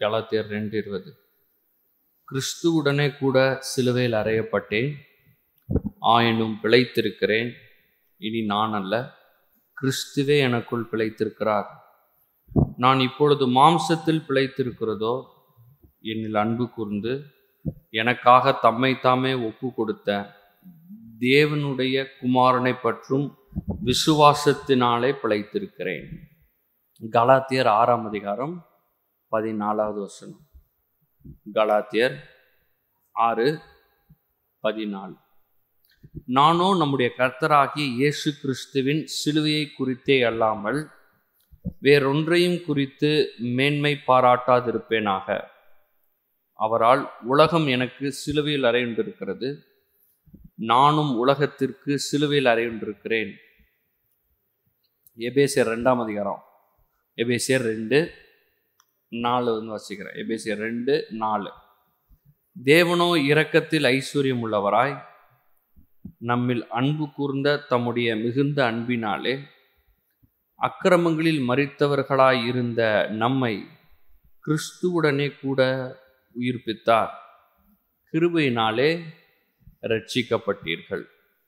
கலாத்தியர் ரெண்டு இருபது கிறிஸ்துவுடனே கூட சிலுவையில் அறையப்பட்டேன் ஆயினும் பிழைத்திருக்கிறேன் இனி நான் அல்ல கிறிஸ்துவே எனக்குள் பிழைத்திருக்கிறார் நான் இப்பொழுது மாம்சத்தில் பிழைத்திருக்கிறதோ என்னில் அன்பு கூர்ந்து எனக்காக தம்மை தாமே ஒப்பு கொடுத்த தேவனுடைய குமாரனை பற்றும் விசுவாசத்தினாலே பிழைத்திருக்கிறேன் கலாத்தியர் ஆறாம் அதிகாரம் பதினாலாவது வசனம் கலாத்தியர் ஆறு பதினாலு நானோ நம்முடைய கர்த்தராகிய இயேசு கிறிஸ்துவின் சிலுவையை குறித்தே அல்லாமல் வேறொன்றையும் குறித்து மேன்மை பாராட்டாதிருப்பேனாக அவரால் உலகம் எனக்கு சிலுவையில் அறையுண்டிருக்கிறது நானும் உலகத்திற்கு சிலுவையில் அறையுண்டிருக்கிறேன் எபேசியர் ரெண்டாம் அதிகாரம் எபேசியர் ரெண்டு நாலு வந்து வசிக்கிறேன் எபேசியர் ரெண்டு நாலு தேவனோ இரக்கத்தில் ஐஸ்வர்யம் உள்ளவராய் நம்மில் அன்பு கூர்ந்த தம்முடைய மிகுந்த அன்பினாலே அக்கிரமங்களில் மறித்தவர்களாய் இருந்த நம்மை கிறிஸ்துவுடனே கூட உயிர்ப்பித்தார் கிருபையினாலே ரட்சிக்கப்பட்டீர்கள்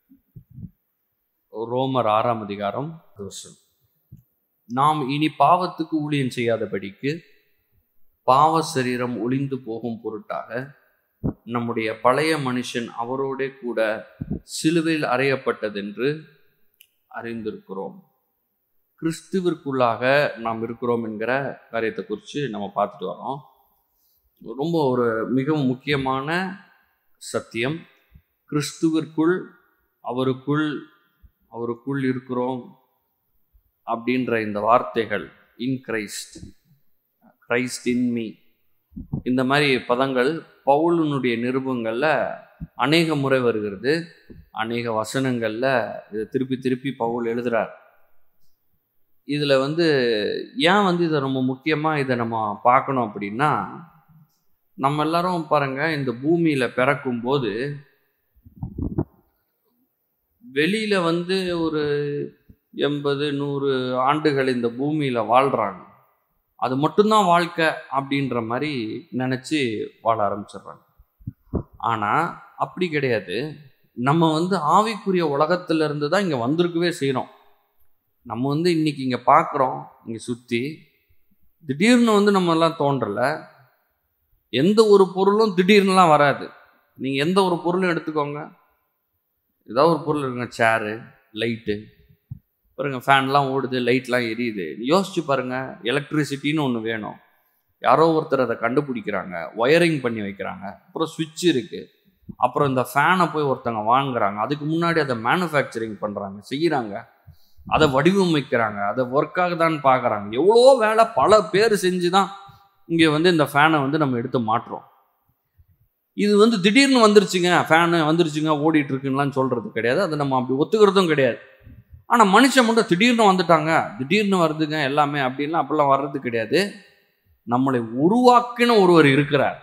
ரோமர் ஆறாம் அதிகாரம் வருஷம் நாம் இனி பாவத்துக்கு ஊழியம் செய்யாதபடிக்கு பாவ சரீரம் ஒளிந்து போகும் பொருட்டாக நம்முடைய பழைய மனுஷன் அவரோடே கூட சிலுவையில் அறையப்பட்டதென்று அறிந்திருக்கிறோம் கிறிஸ்துவிற்குள்ளாக நாம் இருக்கிறோம் என்கிற காரியத்தை குறித்து நம்ம பார்த்துட்டு வரோம் ரொம்ப ஒரு மிகவும் முக்கியமான சத்தியம் கிறிஸ்துவிற்குள் அவருக்குள் அவருக்குள் இருக்கிறோம் அப்படின்ற இந்த வார்த்தைகள் in Christ Christ in me இந்த மாதிரி பதங்கள் பவுலனுடைய நிருபங்களில் அநேக முறை வருகிறது அநேக வசனங்களில் இதை திருப்பி திருப்பி பவுல் எழுதுகிறார் இதில் வந்து ஏன் வந்து இதை ரொம்ப முக்கியமாக இதை நம்ம பார்க்கணும் அப்படின்னா நம்ம எல்லாரும் பாருங்க இந்த பூமியில் பிறக்கும்போது வெளியில் வந்து ஒரு எண்பது நூறு ஆண்டுகள் இந்த பூமியில் வாழ்கிறாங்க அது மட்டும்தான் வாழ்க்கை அப்படின்ற மாதிரி நினச்சி வாழ ஆரம்பிச்சிடுறாங்க ஆனால் அப்படி கிடையாது நம்ம வந்து ஆவிக்குரிய உலகத்திலிருந்து தான் இங்கே வந்திருக்கவே செய்கிறோம் நம்ம வந்து இன்னைக்கு இங்கே பார்க்குறோம் இங்கே சுற்றி திடீர்னு வந்து நம்ம எல்லாம் தோன்றலை எந்த ஒரு பொருளும் திடீர்னுலாம் வராது நீங்கள் எந்த ஒரு பொருளும் எடுத்துக்கோங்க ஏதாவது ஒரு பொருள் இருக்குங்க சேரு லைட்டு பாருங்க ஃபேன்லாம் ஓடுது லைட்லாம் எரியுது யோசிச்சு பாருங்க எலக்ட்ரிசிட்டின்னு ஒன்று வேணும் யாரோ ஒருத்தர் அதை கண்டுபிடிக்கிறாங்க ஒயரிங் பண்ணி வைக்கிறாங்க அப்புறம் சுவிட்ச் இருக்குது அப்புறம் இந்த ஃபேனை போய் ஒருத்தங்க வாங்குறாங்க அதுக்கு முன்னாடி அதை மேனுஃபேக்சரிங் பண்ணுறாங்க செய்கிறாங்க அதை வடிவமைக்கிறாங்க அதை ஒர்க் ஆகுதான்னு பார்க்குறாங்க எவ்வளோ வேலை பல பேர் செஞ்சு தான் இங்கே வந்து இந்த ஃபேனை வந்து நம்ம எடுத்து மாட்டுறோம் இது வந்து திடீர்னு வந்துருச்சுங்க ஃபேனு வந்துருச்சுங்க ஓடிட்டு இருக்குன்னுலாம் சொல்கிறது கிடையாது அதை நம்ம அப்படி ஒத்துக்கிறதும் கிடையாது ஆனால் மனுஷன் மட்டும் திடீர்னு வந்துட்டாங்க திடீர்னு வருதுங்க எல்லாமே அப்படின்லாம் அப்படிலாம் வர்றது கிடையாது நம்மளை உருவாக்கின ஒருவர் இருக்கிறார்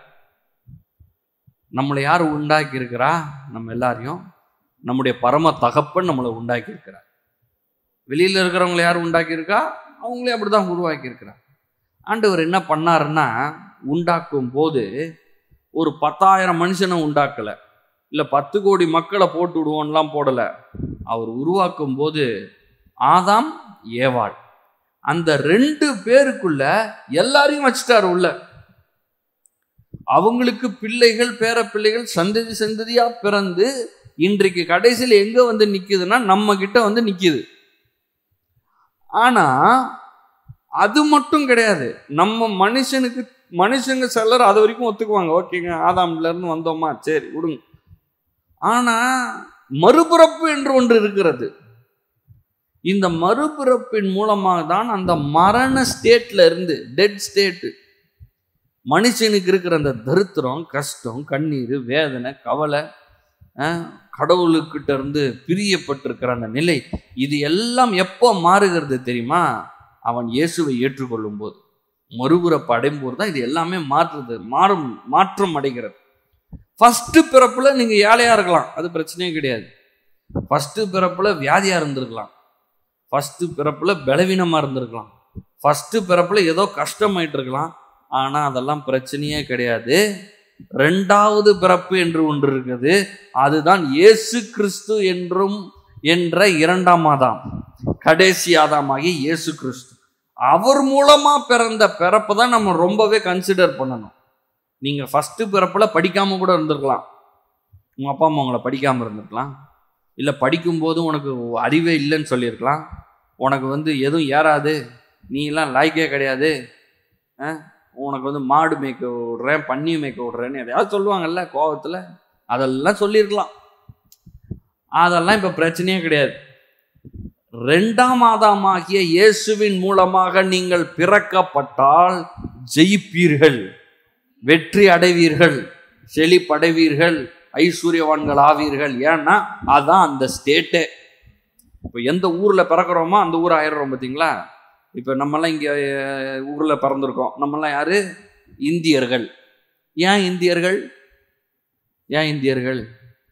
நம்மளை யார் உண்டாக்கி இருக்கிறா நம்ம எல்லாரையும் நம்முடைய பரம தகப்பன் நம்மளை உண்டாக்கி இருக்கிறார் வெளியில் இருக்கிறவங்களை யார் உண்டாக்கி இருக்கா அவங்களே அப்படி தான் உருவாக்கி இருக்கிறார் ஆண்டவர் என்ன பண்ணாருன்னா உண்டாக்கும் போது ஒரு பத்தாயிரம் மனுஷனை உண்டாக்கலை இல்லை பத்து கோடி மக்களை போட்டு விடுவோம்லாம் போடலை அவர் உருவாக்கும் போது ஆதாம் ஏவாள் அந்த ரெண்டு பேருக்குள்ள எல்லாரையும் வச்சுட்டாரு உள்ள அவங்களுக்கு பிள்ளைகள் பேர பிள்ளைகள் சந்ததி சந்ததியா பிறந்து இன்றைக்கு கடைசியில் எங்க வந்து நிக்குதுன்னா நம்ம கிட்ட வந்து நிக்குது ஆனா அது மட்டும் கிடையாது நம்ம மனுஷனுக்கு மனுஷங்க சிலர் அது வரைக்கும் ஒத்துக்குவாங்க ஓகேங்க ஆதாம்ல இருந்து வந்தோமா சரி விடுங்க ஆனா மறுபிறப்பு என்று ஒன்று இருக்கிறது இந்த மறுபிறப்பின் மூலமாக தான் அந்த மரண ஸ்டேட்ல இருந்து டெட் ஸ்டேட்டு மனுஷனுக்கு இருக்கிற அந்த தரித்திரம் கஷ்டம் கண்ணீர் வேதனை கவலை அஹ், கடவுளுக்கிட்ட இருந்து பிரியப்பட்டிருக்கிற அந்த நிலை இது எல்லாம் எப்போ மாறுகிறது தெரியுமா அவன் இயேசுவை ஏற்றுக்கொள்ளும் போது மறுபிறப்பு அடையும் போது தான் இது எல்லாமே மாற்றுது மாறும் மாற்றம் அடைகிறது ஃபஸ்ட்டு பிறப்பில் நீங்கள் ஏழையாக இருக்கலாம் அது பிரச்சனையே கிடையாது ஃபஸ்ட்டு பிறப்பில் வியாதியாக இருந்திருக்கலாம் ஃபஸ்ட்டு பிறப்பில் பலவீனமாக இருந்திருக்கலாம் ஃபஸ்ட்டு பிறப்பில் ஏதோ கஷ்டமாயிட்டு இருக்கலாம் ஆனால் அதெல்லாம் பிரச்சனையே கிடையாது ரெண்டாவது பிறப்பு என்று ஒன்று இருக்குது அதுதான் இயேசு கிறிஸ்து என்றும் என்ற இரண்டாம் ஆதாம் கடைசி ஆதாமாகி இயேசு கிறிஸ்து அவர் மூலமா பிறந்த பிறப்பை தான் நம்ம ரொம்பவே கன்சிடர் பண்ணணும் நீங்க ஃபர்ஸ்ட் பிறப்புல படிக்காம கூட இருந்திருக்கலாம் உங்க அப்பா அம்மா உங்களை படிக்காம இருந்திருக்கலாம் இல்லை படிக்கும்போது உனக்கு அறிவே இல்லைன்னு சொல்லியிருக்கலாம் உனக்கு வந்து எதுவும் ஏறாது நீ எல்லாம் லாய்க்கே கிடையாது ஆ? உனக்கு வந்து மாடு மேய்க்க விடுறேன் பன்னி மேய்க்க விடுறேன்னு எதையாவது சொல்லுவாங்கல்ல கோவத்தில் அதெல்லாம் சொல்லியிருக்கலாம் அதெல்லாம் இப்போ பிரச்சனையே கிடையாது ரெண்டாம் ஆதாமாகிய இயேசுவின் மூலமாக நீங்கள் பிறக்கப்பட்டால் ஜெயிப்பீர்கள் வெற்றி அடைவீர்கள் செழிப்படைவீர்கள் ஐஸ்வர்யவான்கள் ஆவீர்கள் ஏன்னா அதான் அந்த ஸ்டேட்டே இப்போ எந்த ஊரில் பிறக்கிறோமோ அந்த ஊர் ஆயிடுறோம் பார்த்தீங்களா இப்போ நம்மெல்லாம் இங்கே ஊரில் பிறந்திருக்கோம் நம்மெல்லாம் யாரு இந்தியர்கள் ஏன் இந்தியர்கள் ஏன் இந்தியர்கள்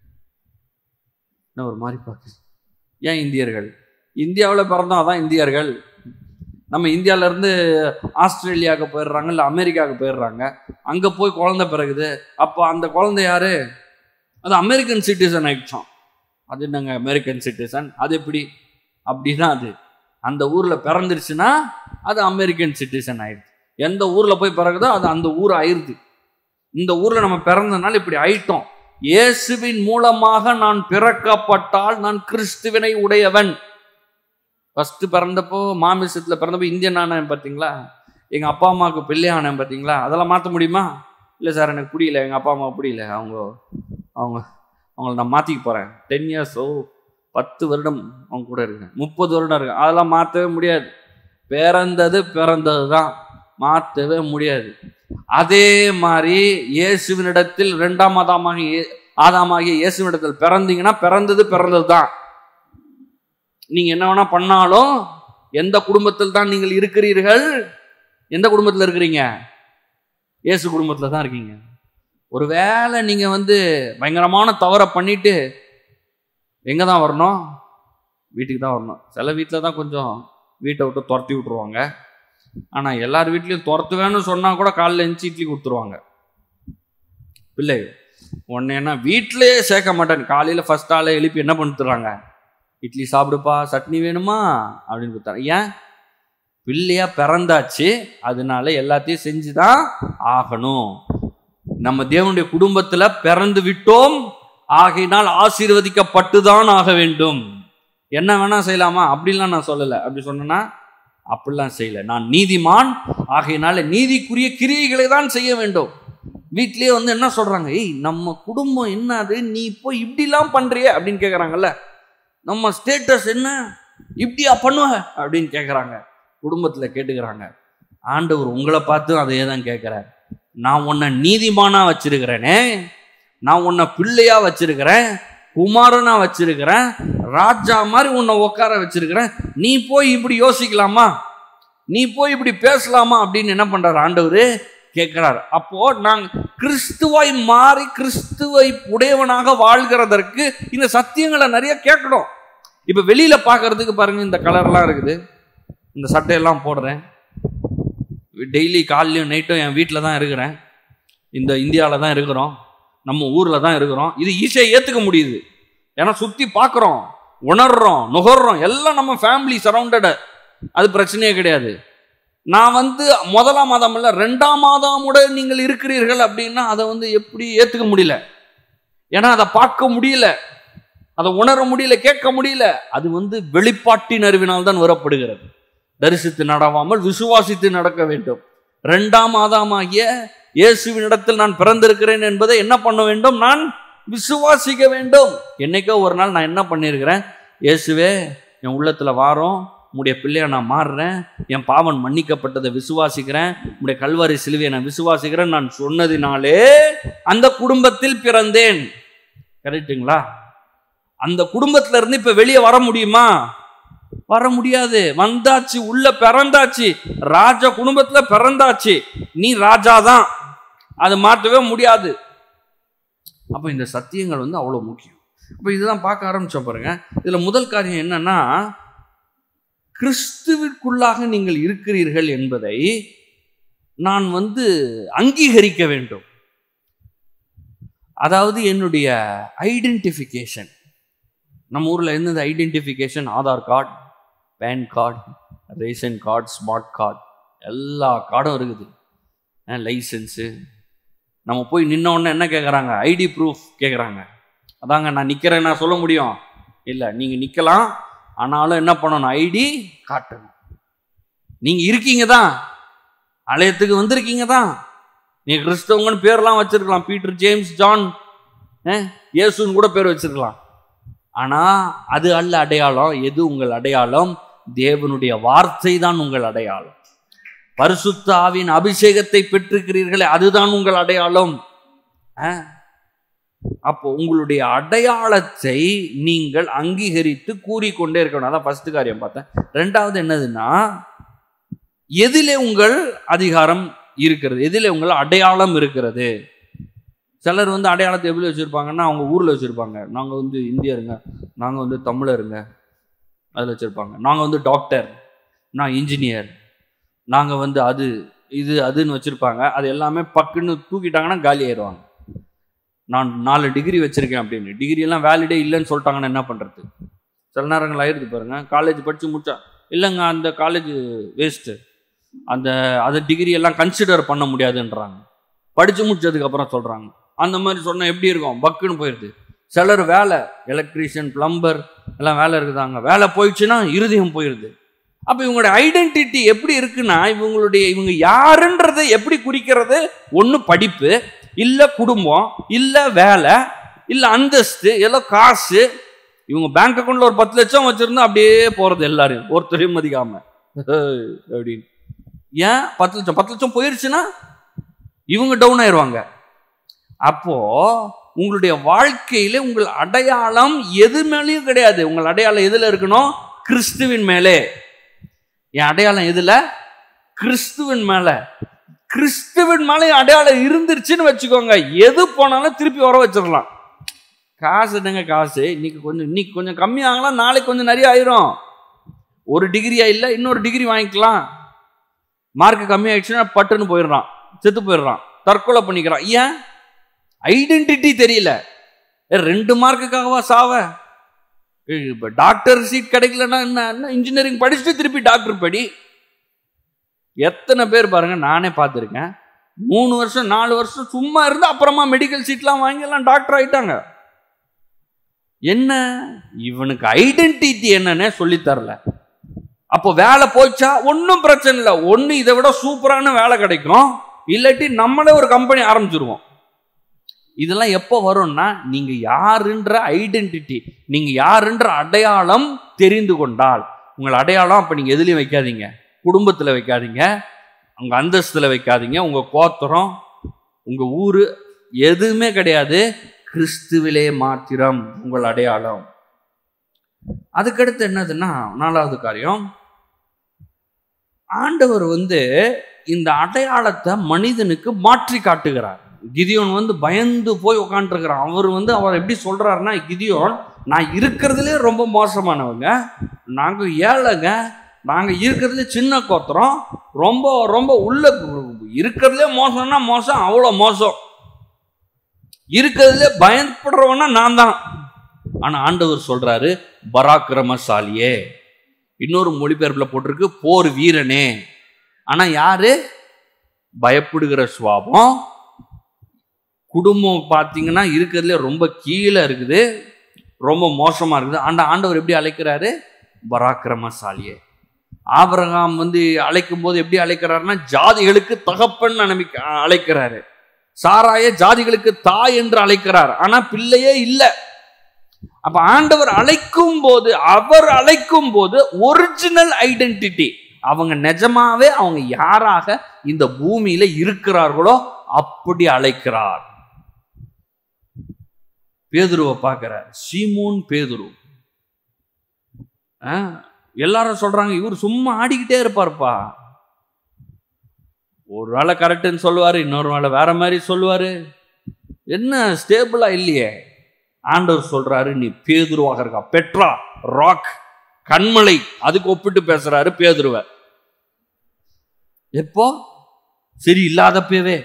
என்ன ஒரு மாதிரி பார்க்கு ஏன் இந்தியர்கள் இந்தியாவில் பிறந்தோம் அதான் இந்தியர்கள் நம்ம இந்தியாவிலேருந்து ஆஸ்திரேலியாவுக்கு போயிடுறாங்க இல்லை அமெரிக்காவுக்கு போயிடுறாங்க அங்கே போய் குழந்தை பிறகுது அப்போ அந்த குழந்தை யாரு அது அமெரிக்கன் சிட்டிசன் ஆயிடுச்சோம் அது என்னங்க அமெரிக்கன் சிட்டிசன் அது எப்படி அப்படிதான் அது அந்த ஊரில் பிறந்துருச்சுன்னா அது அமெரிக்கன் சிட்டிசன் ஆயிடுது எந்த ஊரில் போய் பிறகுதோ அது அந்த ஊர் ஆயிடுது இந்த ஊரில் நம்ம பிறந்தனால இப்படி ஆயிட்டோம் இயேசுவின் மூலமாக நான் பிறக்கப்பட்டால் நான் கிறிஸ்துவினை உடையவன் ஃபஸ்ட்டு பிறந்தப்போ மாமிசத்தில் பிறந்தப்போ இந்தியன் ஆனேன் பார்த்தீங்களா எங்கள் அப்பா அம்மாவுக்கு பிள்ளை ஆனேன் பார்த்தீங்களா அதெல்லாம் மாற்ற முடியுமா இல்லை சார் எனக்கு புரியல எங்கள் அப்பா அம்மா புரியல அவங்க அவங்க அவங்கள நான் மாற்றிக்க போகிறேன் டென் இயர்ஸோ பத்து வருடம் அவங்க கூட இருக்கேன் முப்பது வருடம் இருக்கேன் அதெல்லாம் மாற்றவே முடியாது பிறந்தது பிறந்தது தான் மாற்றவே முடியாது அதே மாதிரி இயேசுவினிடத்தில் ரெண்டாம் ஆதாமாக இயே- ஆதாமாகிய இயேசுவினிடத்தில் பிறந்தீங்கன்னா பிறந்தது பிறந்தது தான் நீங்க என்ன வேணா பண்ணாலும் எந்த குடும்பத்தில் தான் நீங்கள் இருக்கிறீர்கள் எந்த குடும்பத்தில் இருக்கிறீங்க இயேசு குடும்பத்தில் தான் இருக்கீங்க ஒருவேளை நீங்க வந்து பயங்கரமான தவறை பண்ணிட்டு எங்க தான் வரணும் வீட்டுக்கு தான் வரணும் சில வீட்டில் தான் கொஞ்சம் வீட்டை விட்டு துரத்தி விட்ருவாங்க ஆனால் எல்லார் வீட்லேயும் துரத்துவேன்னு சொன்னால் கூட காலைல எழுந்துச்சி இட்லி கொடுத்துருவாங்க பிள்ளை உன்னை என்ன வீட்டிலேயே சேர்க்க மாட்டேன் காலையில் ஃபர்ஸ்ட் ஆளை எழுப்பி என்ன பண்ணிட்டுறாங்க இட்லி சாப்பிடுப்பா சட்னி வேணுமா அப்படின்னு கொடுத்தாங்க ஏன் பிள்ளையா பிறந்தாச்சு அதனால எல்லாத்தையும் செஞ்சு தான் ஆகணும் நம்ம தேவனுடைய குடும்பத்துல பிறந்து விட்டோம் ஆகையினால் ஆசீர்வதிக்கப்பட்டு தான் ஆக வேண்டும் என்ன வேணா செய்யலாமா அப்படிலாம் நான் சொல்லலை அப்படி சொன்னேன்னா அப்படிலாம் செய்யல நான் நீதிமான் ஆகையினால நீதிக்குரிய கிரியைகளை தான் செய்ய வேண்டும் வீட்லயே வந்து என்ன சொல்றாங்க ஏய் நம்ம குடும்பம் என்னது நீ இப்போ இப்படிலாம் பண்றியே அப்படின்னு கேட்குறாங்கல்ல நம்ம ஸ்டேட்டஸ் என்ன இப்படியா பண்ணுவ அப்படின்னு கேட்குறாங்க குடும்பத்தில் கேட்டுக்கிறாங்க ஆண்டவர் உங்களை பார்த்து அதையே தான் கேட்குறார் நான் உன்னை நீதிமானா வச்சிருக்கிறேனே நான் உன்னை பிள்ளையா வச்சிருக்கிறேன் குமாரனா வச்சிருக்கிறேன் ராஜா மாதிரி உன்னை உட்கார வச்சிருக்கிறேன் நீ போய் இப்படி யோசிக்கலாமா நீ போய் இப்படி பேசலாமா அப்படின்னு என்ன பண்றாரு ஆண்டவர் கேட்கிறார் அப்போ நான் கிறிஸ்துவாய் மாறி கிறிஸ்துவை உடையவனாக வாழ்கிறதற்கு இந்த சத்தியங்களை நிறைய கேட்கணும் இப்ப வெளியில பார்க்கிறதுக்கு பாருங்க இந்த கலர்லாம் இருக்குது இந்த சட்டையெல்லாம் போடுறேன் டெய்லி காலையும் நைட்டும் என் வீட்டில் தான் இருக்கிறேன் இந்த இந்தியாவில் தான் இருக்கிறோம் நம்ம ஊரில் தான் இருக்கிறோம் இது ஈஸியாக ஏற்றுக்க முடியுது ஏன்னா சுற்றி பார்க்குறோம் உணர்றோம் நுகர்றோம் எல்லாம் நம்ம ஃபேமிலி சரௌண்டடு அது பிரச்சனையே கிடையாது நான் வந்து முதலாம் மாதம் இல்லை ரெண்டாம் மாதமுட நீங்கள் இருக்கிறீர்கள் அப்படின்னா அதை வந்து எப்படி ஏற்றுக்க முடியல ஏன்னா அதை பார்க்க முடியல அதை உணர முடியல கேட்க முடியல அது வந்து வெளிப்பாட்டின் அறிவினால் தான் வரப்படுகிறது தரிசித்து நடவாமல் விசுவாசித்து நடக்க வேண்டும் ரெண்டாம் ஆதாமாகிய இயேசுவின் இடத்தில் நான் பிறந்திருக்கிறேன் என்பதை என்ன பண்ண வேண்டும் நான் விசுவாசிக்க வேண்டும் என்னைக்கோ ஒரு நாள் நான் என்ன பண்ணியிருக்கிறேன் இயேசுவே என் உள்ளத்துல வாரோம் உடைய பிள்ளைய நான் மாறுறேன் என் பாவன் மன்னிக்கப்பட்டதை விசுவாசிக்கிறேன் உடைய கல்வாரி சிலுவையை நான் விசுவாசிக்கிறேன் நான் சொன்னதினாலே அந்த குடும்பத்தில் பிறந்தேன் கரெக்டுங்களா அந்த குடும்பத்துல இருந்து இப்ப வெளியே வர முடியுமா வர முடியாது வந்தாச்சு உள்ள பிறந்தாச்சு ராஜ குடும்பத்துல பிறந்தாச்சு நீ ராஜா தான் அது மாற்றவே முடியாது அப்ப இந்த சத்தியங்கள் வந்து அவ்வளவு முக்கியம் அப்ப இதெல்லாம் பார்க்க ஆரம்பிச்சோம் பாருங்க இதுல முதல் காரியம் என்னன்னா கிறிஸ்துவிற்குள்ளாக நீங்கள் இருக்கிறீர்கள் என்பதை நான் வந்து அங்கீகரிக்க வேண்டும் அதாவது என்னுடைய ஐடென்டிஃபிகேஷன் நம்ம ஊரில் இருந்தது identification Aadhaar card PAN card ration card smart card எல்லா கார்டும் இருக்குது லைசன்ஸு நம்ம போய் நின்ன உடனே என்ன கேட்குறாங்க ஐடி ப்ரூஃப் கேட்குறாங்க அதாங்க நான் நிற்கிறேன் நான் சொல்ல முடியும் இல்லை நீங்கள் நிற்கலாம் ஆனாலும் என்ன பண்ணணும் ஐடி காட்டணும் நீங்கள் இருக்கீங்க தான் ஆலயத்துக்கு வந்திருக்கீங்க தான் நீங்கள் கிறிஸ்தவங்கன்னு பேர்லாம் வச்சிருக்கலாம் பீட்டர் ஜேம்ஸ் ஜான் அஹ், இயேசுன்னு கூட பேர் வச்சிருக்கலாம் ஆனால் அது அல்ல அடையாளம் எது உங்கள் அடையாளம் தேவனுடைய வார்த்தை தான் உங்கள் அடையாளம் பரிசுத்த ஆவியின் அபிஷேகத்தை பெற்றிருக்கிறீர்களே அதுதான் உங்கள் அடையாளம் அஹ். அப்போ உங்களுடைய அடையாளத்தை நீங்கள் அங்கீகரித்து கூறிக்கொண்டே இருக்கணும் அதான் ஃபர்ஸ்ட் காரியம் பார்த்தேன் ரெண்டாவது என்னதுன்னா எதிலே உங்கள் அதிகாரம் இருக்கிறது எதிலே உங்கள் அடையாளம் இருக்கிறது சிலர் வந்து அடையாளத்தை எப்படி வச்சுருப்பாங்கன்னா அவங்க ஊரில் வச்சுருப்பாங்க நாங்கள் வந்து இந்தியருங்க நாங்கள் வந்து தமிழருங்க அதில் வச்சுருப்பாங்க நாங்கள் வந்து டாக்டர் நான் இன்ஜினியர் நாங்கள் வந்து அது இது அதுன்னு வச்சுருப்பாங்க அது எல்லாமே பக்குன்னு தூக்கிட்டாங்கன்னா காலி ஆயிடுவாங்க நான் நாலு டிகிரி வச்சுருக்கேன் அப்படின்னு டிகிரி எல்லாம் வேலிடே இல்லைன்னு சொல்லிட்டாங்கன்னா என்ன பண்ணுறது சில நேரங்கள் ஆயிடுது பாருங்க காலேஜ் படித்து முடிச்சா இல்லைங்க அந்த காலேஜ் வேஸ்ட்டு அந்த அது டிகிரி எல்லாம் கன்சிடர் பண்ண முடியாதுன்றாங்க படித்து முடிச்சதுக்கப்புறம் சொல்கிறாங்க அந்த மாதிரி சொன்னால் எப்படி இருக்கும் பக்குன்னு போயிடுது சிலர் வேலை எலக்ட்ரீஷியன் பிளம்பர் எல்லாம் வேலை இருக்குதாங்க வேலை போயிடுச்சுன்னா இருதயம் போயிடுது அப்போ இவங்களோட ஐடென்டிட்டி எப்படி இருக்குன்னா இவங்களுடைய இவங்க யாருன்றதை எப்படி குறிக்கிறது ஒன்று படிப்பு இல்லை குடும்பம் இல்லை வேலை இல்லை அந்தஸ்து இல்லை காசு இவங்க பேங்க் அக்கௌண்ட்ல ஒரு பத்து லட்சம் வச்சிருந்தா அப்படியே போறது எல்லாரும் ஒருத்தரையும் மதிக்காம ஹேய், அப்படின்னு ஏன் பத்து லட்சம் பத்து லட்சம் போயிருச்சுன்னா இவங்க டவுன் ஆயிடுவாங்க அப்போ உங்களுடைய வாழ்க்கையில உங்கள் அடையாளம் எது மேலேயும் கிடையாது உங்கள் அடையாளம் எதுல இருக்கணும் கிறிஸ்துவின் மேலே என் அடையாளம் எதுல கிறிஸ்துவின் மேல கிறிஸ்துவின் மேலே என் அடையாளம் இருந்துருச்சுன்னு வச்சுக்கோங்க எது போனாலும் திருப்பி வர வச்சிடலாம் காசு என்னங்க காசு இன்னைக்கு கொஞ்சம் இன்னைக்கு கொஞ்சம் கம்மியாகலாம் நாளைக்கு கொஞ்சம் நிறைய ஆயிரும் ஒரு டிகிரியா இல்லை இன்னொரு டிகிரி வாங்கிக்கலாம் மார்க் கம்மியாயிடுச்சுன்னா பட்டுன்னு போயிடுறான் செத்து போயிடுறான் தற்கொலை பண்ணிக்கிறான் ஏன் ஐடென்டிட்டி தெரியல ஏ, ரெண்டு மார்க்குக்காகவா சாவ இப்போ டாக்டர் சீட் கிடைக்கலன்னா என்ன என்ன இன்ஜினியரிங் படிச்சுட்டு திருப்பி டாக்டர் படி எத்தனை பேர் பாருங்க நானே பார்த்துருக்கேன் மூணு வருஷம் நாலு வருஷம் சும்மா இருந்து அப்புறமா மெடிக்கல் சீட்லாம் வாங்கி எல்லாம் டாக்டர் ஆயிட்டாங்க என்ன இவனுக்கு ஐடென்டிட்டி என்னன்னே சொல்லி தரல அப்போ வேலை போச்சா ஒன்றும் பிரச்சனை இல்லை ஒன்று இதை விட சூப்பரான வேலை கிடைக்கும் இல்லாட்டி நம்மளே ஒரு கம்பெனி ஆரம்பிச்சிருவோம் இதெல்லாம் எப்போ வரும்னா நீங்க யாருன்ற ஐடென்டிட்டி நீங்க யாருன்ற அடையாளம் தெரிந்து கொண்டால் உங்கள் அடையாளம் அப்ப நீங்க எதுலையும் வைக்காதீங்க குடும்பத்துல வைக்காதீங்க உங்க அந்தஸ்துல வைக்காதீங்க உங்க கோத்திரம் உங்க ஊரு எதுவுமே கிடையாது கிறிஸ்துவிலே மாத்திரம் உங்கள் அடையாளம் அதுக்கடுத்து என்னதுன்னா நாலாவது காரியம் ஆண்டவர் வந்து இந்த அடையாளத்தை மனிதனுக்கு மாற்றி காட்டுகிறார் கிதியோன் வந்து பயந்து போய் உட்காந்துருக்கிறான் அவர் வந்து அவர் எப்படி சொல்றாருன்னா கிதியோன் நான் இருக்கிறதுலே ரொம்ப மோசமானவங்க நாங்க ஏழைங்க நாங்க இருக்கிறதுல சின்ன கோத்திரம் ரொம்ப ரொம்ப உள்ள இருக்கிறதுலே மோசம்னா மோசம் அவ்வளோ மோசம் இருக்கிறதுலே பயப்படுறவனா நான் தான் ஆனா ஆண்டவர் சொல்றாரு பராக்கிரமசாலியே இன்னொரு மொழிபெயர்ப்புல போட்டிருக்கு போர் வீரனே ஆனா யாரு பயப்படுகிற சுவாபம் குடும்பம் பார்த்தீங்கன்னா இருக்கிறதுல ரொம்ப கீழே இருக்குது ரொம்ப மோசமா இருக்குது ஆண்ட ஆண்டவர் எப்படி அழைக்கிறாரு பராக்கிரமசாலியே ஆபிரகாம் வந்து அழைக்கும் போது எப்படி அழைக்கிறாருன்னா ஜாதிகளுக்கு தகப்பன் அனுப்பி அழைக்கிறாரு சாராய ஜாதிகளுக்கு தாய் என்று அழைக்கிறார் ஆனா பிள்ளையே இல்லை அப்ப ஆண்டவர் அழைக்கும் போது அவர் அழைக்கும் போது ஒரிஜினல் ஐடென்டிட்டி அவங்க நிஜமாவே அவங்க யாராக இந்த பூமியில இருக்கிறார்களோ அப்படி அழைக்கிறார் பேதுருவை பார்க்கிறார் சீமோன் பேதுரு ஆ, எல்லாரும் சொல்றாங்க இவர் சும்மா ஆடிக்கிட்டே இருப்பார்ப்பா ஒரு வேளை கரெக்டுன்னு சொல்லுவாரு இன்னொரு வேளை வேற மாதிரி சொல்லுவாரு என்ன ஸ்டேபிளா இல்லையே ஆண்டவர் சொல்றாரு நீ பேதுருவாக இருக்கா பெட்ரா ராக் கண்மலை அதுக்கு ஒப்பிட்டு பேசுறாரு பேதுருவ எப்போ சரி இல்லாதப்பவே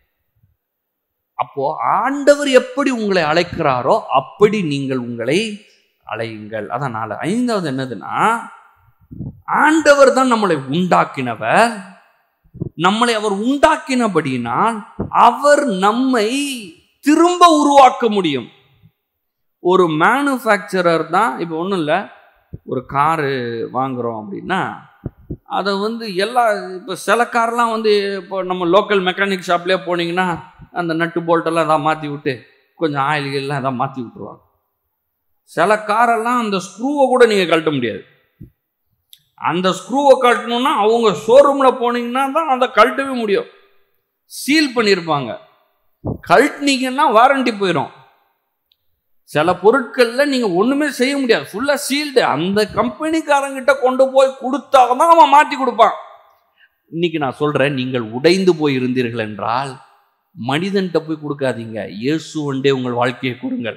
அப்போ ஆண்டவர் எப்படி உங்களை அழைக்கிறாரோ அப்படி நீங்கள் உங்களை அழையுங்கள் அதனால ஐந்தாவது என்னதுன்னா ஆண்டவர் தான் நம்மளை உண்டாக்கினவர் நம்மளை அவர் உண்டாக்கினபடியினால் அவர் நம்மை திரும்ப உருவாக்க முடியும் ஒரு மேனுஃபேக்சரர் தான் இப்போ ஒன்றும் இல்லை ஒரு காரு வாங்குறோம் அப்படின்னா அதை வந்து எல்லா இப்போ சில கார்லாம் வந்து இப்போ நம்ம லோக்கல் மெக்கானிக் ஷாப்லேயே போனீங்கன்னா அந்த நட்டு போல்ட்டெல்லாம் எதாவது மாற்றி விட்டு கொஞ்சம் ஆயில்கள்லாம் எதாவது மாற்றி விட்டுருவாங்க சில காரெல்லாம் அந்த ஸ்க்ரூவை கூட நீங்கள் கழட்ட முடியாது அந்த ஸ்க்ரூவை கழட்டணும்னா அவங்க ஷோரூமில் போனீங்கன்னா தான் அதை கழட்டவே முடியும் சீல் பண்ணியிருப்பாங்க கழட்டினீங்கன்னா வாரண்டி போயிடும் சில பொருட்களில் நீங்கள் ஒன்றுமே செய்ய முடியாது ஃபுல்லாக சீல்டு அந்த கம்பெனிக்காரங்கிட்ட கொண்டு போய் கொடுத்தா தான் அவன் மாற்றி கொடுப்பான் இன்னைக்கு நான் சொல்கிறேன் நீங்கள் உடைந்து போய் இருந்தீர்கள் என்றால் மனிதன்கிட்ட போய் கொடுக்காதீங்க இயேசு ஒன்றே உங்கள் வாழ்க்கையை கொடுங்கள்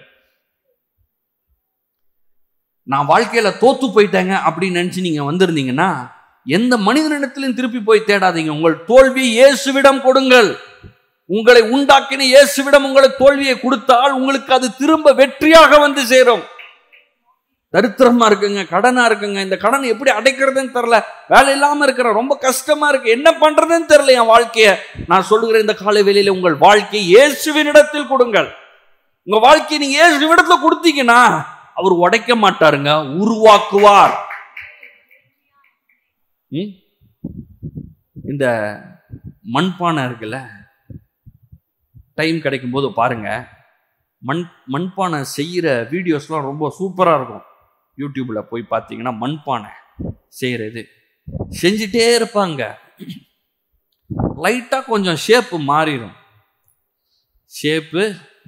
நான் வாழ்க்கையில தோத்து போயிட்டேங்க அப்படின்னு நினைச்சு நீங்க வந்திருந்தீங்கன்னா எந்த மனிதனிடத்திலும் திருப்பி போய் தேடாதீங்க உங்கள் தோல்வியை இயேசுவிடம் கொடுங்கள் உங்களை உண்டாக்கின இயேசுவிடம் உங்களை தோல்வியை கொடுத்தால் உங்களுக்கு அது திரும்ப வெற்றியாக வந்து சேரும் தரித்திரமா இருக்குங்க கடனா இருக்குங்க இந்த கடன் எப்படி அடைக்கிறதுன்னு தெரியல வேலை இல்லாம இருக்கிற ரொம்ப கஷ்டமா இருக்கு என்ன பண்றதுன்னு தெரியல என் வாழ்க்கைய நான் சொல்லுகிற இந்த காலை வேளையில உங்கள் வாழ்க்கையை இயேசுவினிடத்தில் கொடுங்கள் உங்க வாழ்க்கையை நீங்க இயேசுவிடத்துல கொடுத்தீங்கன்னா அவர் உடைக்க மாட்டாருங்க உருவாக்குவார் ம்? இந்த மண்பானை இருக்குல்ல டைம் கிடைக்கும் போது பாருங்க மண் மண்பானை செய்கிற வீடியோஸ்லாம் ரொம்ப சூப்பராக இருக்கும் யூடியூப்பில் போய் பார்த்தீங்கன்னா மண்பானை செய்கிறது செஞ்சிட்டே இருப்பாங்க லைட்டாக கொஞ்சம் ஷேப்பு மாறிடும் ஷேப்பு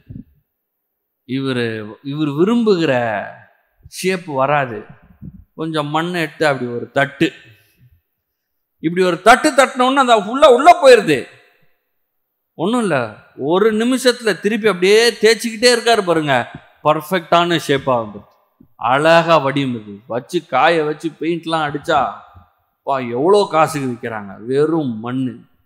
இவர் இவர் விரும்புகிற ஷேப்பு வராது கொஞ்சம் மண்ணை எடுத்து அப்படி ஒரு தட்டு இப்படி ஒரு தட்டு தட்டினோன்னு அந்த ஃபுல்லாக உள்ளே போயிடுது ஒன்றும் இல்லை ஒரு நிமிஷத்தில் திருப்பி அப்படியே தேய்ச்சிக்கிட்டே இருக்காரு பாருங்க பர்ஃபெக்டான ஷேப்பாக வந்து அழகாக வடிவமைது வச்சு காய வச்சு பெயிண்ட்லாம் அடித்தா பா எவ்வளோ காசுக்கு விற்கிறாங்க வெறும் மண்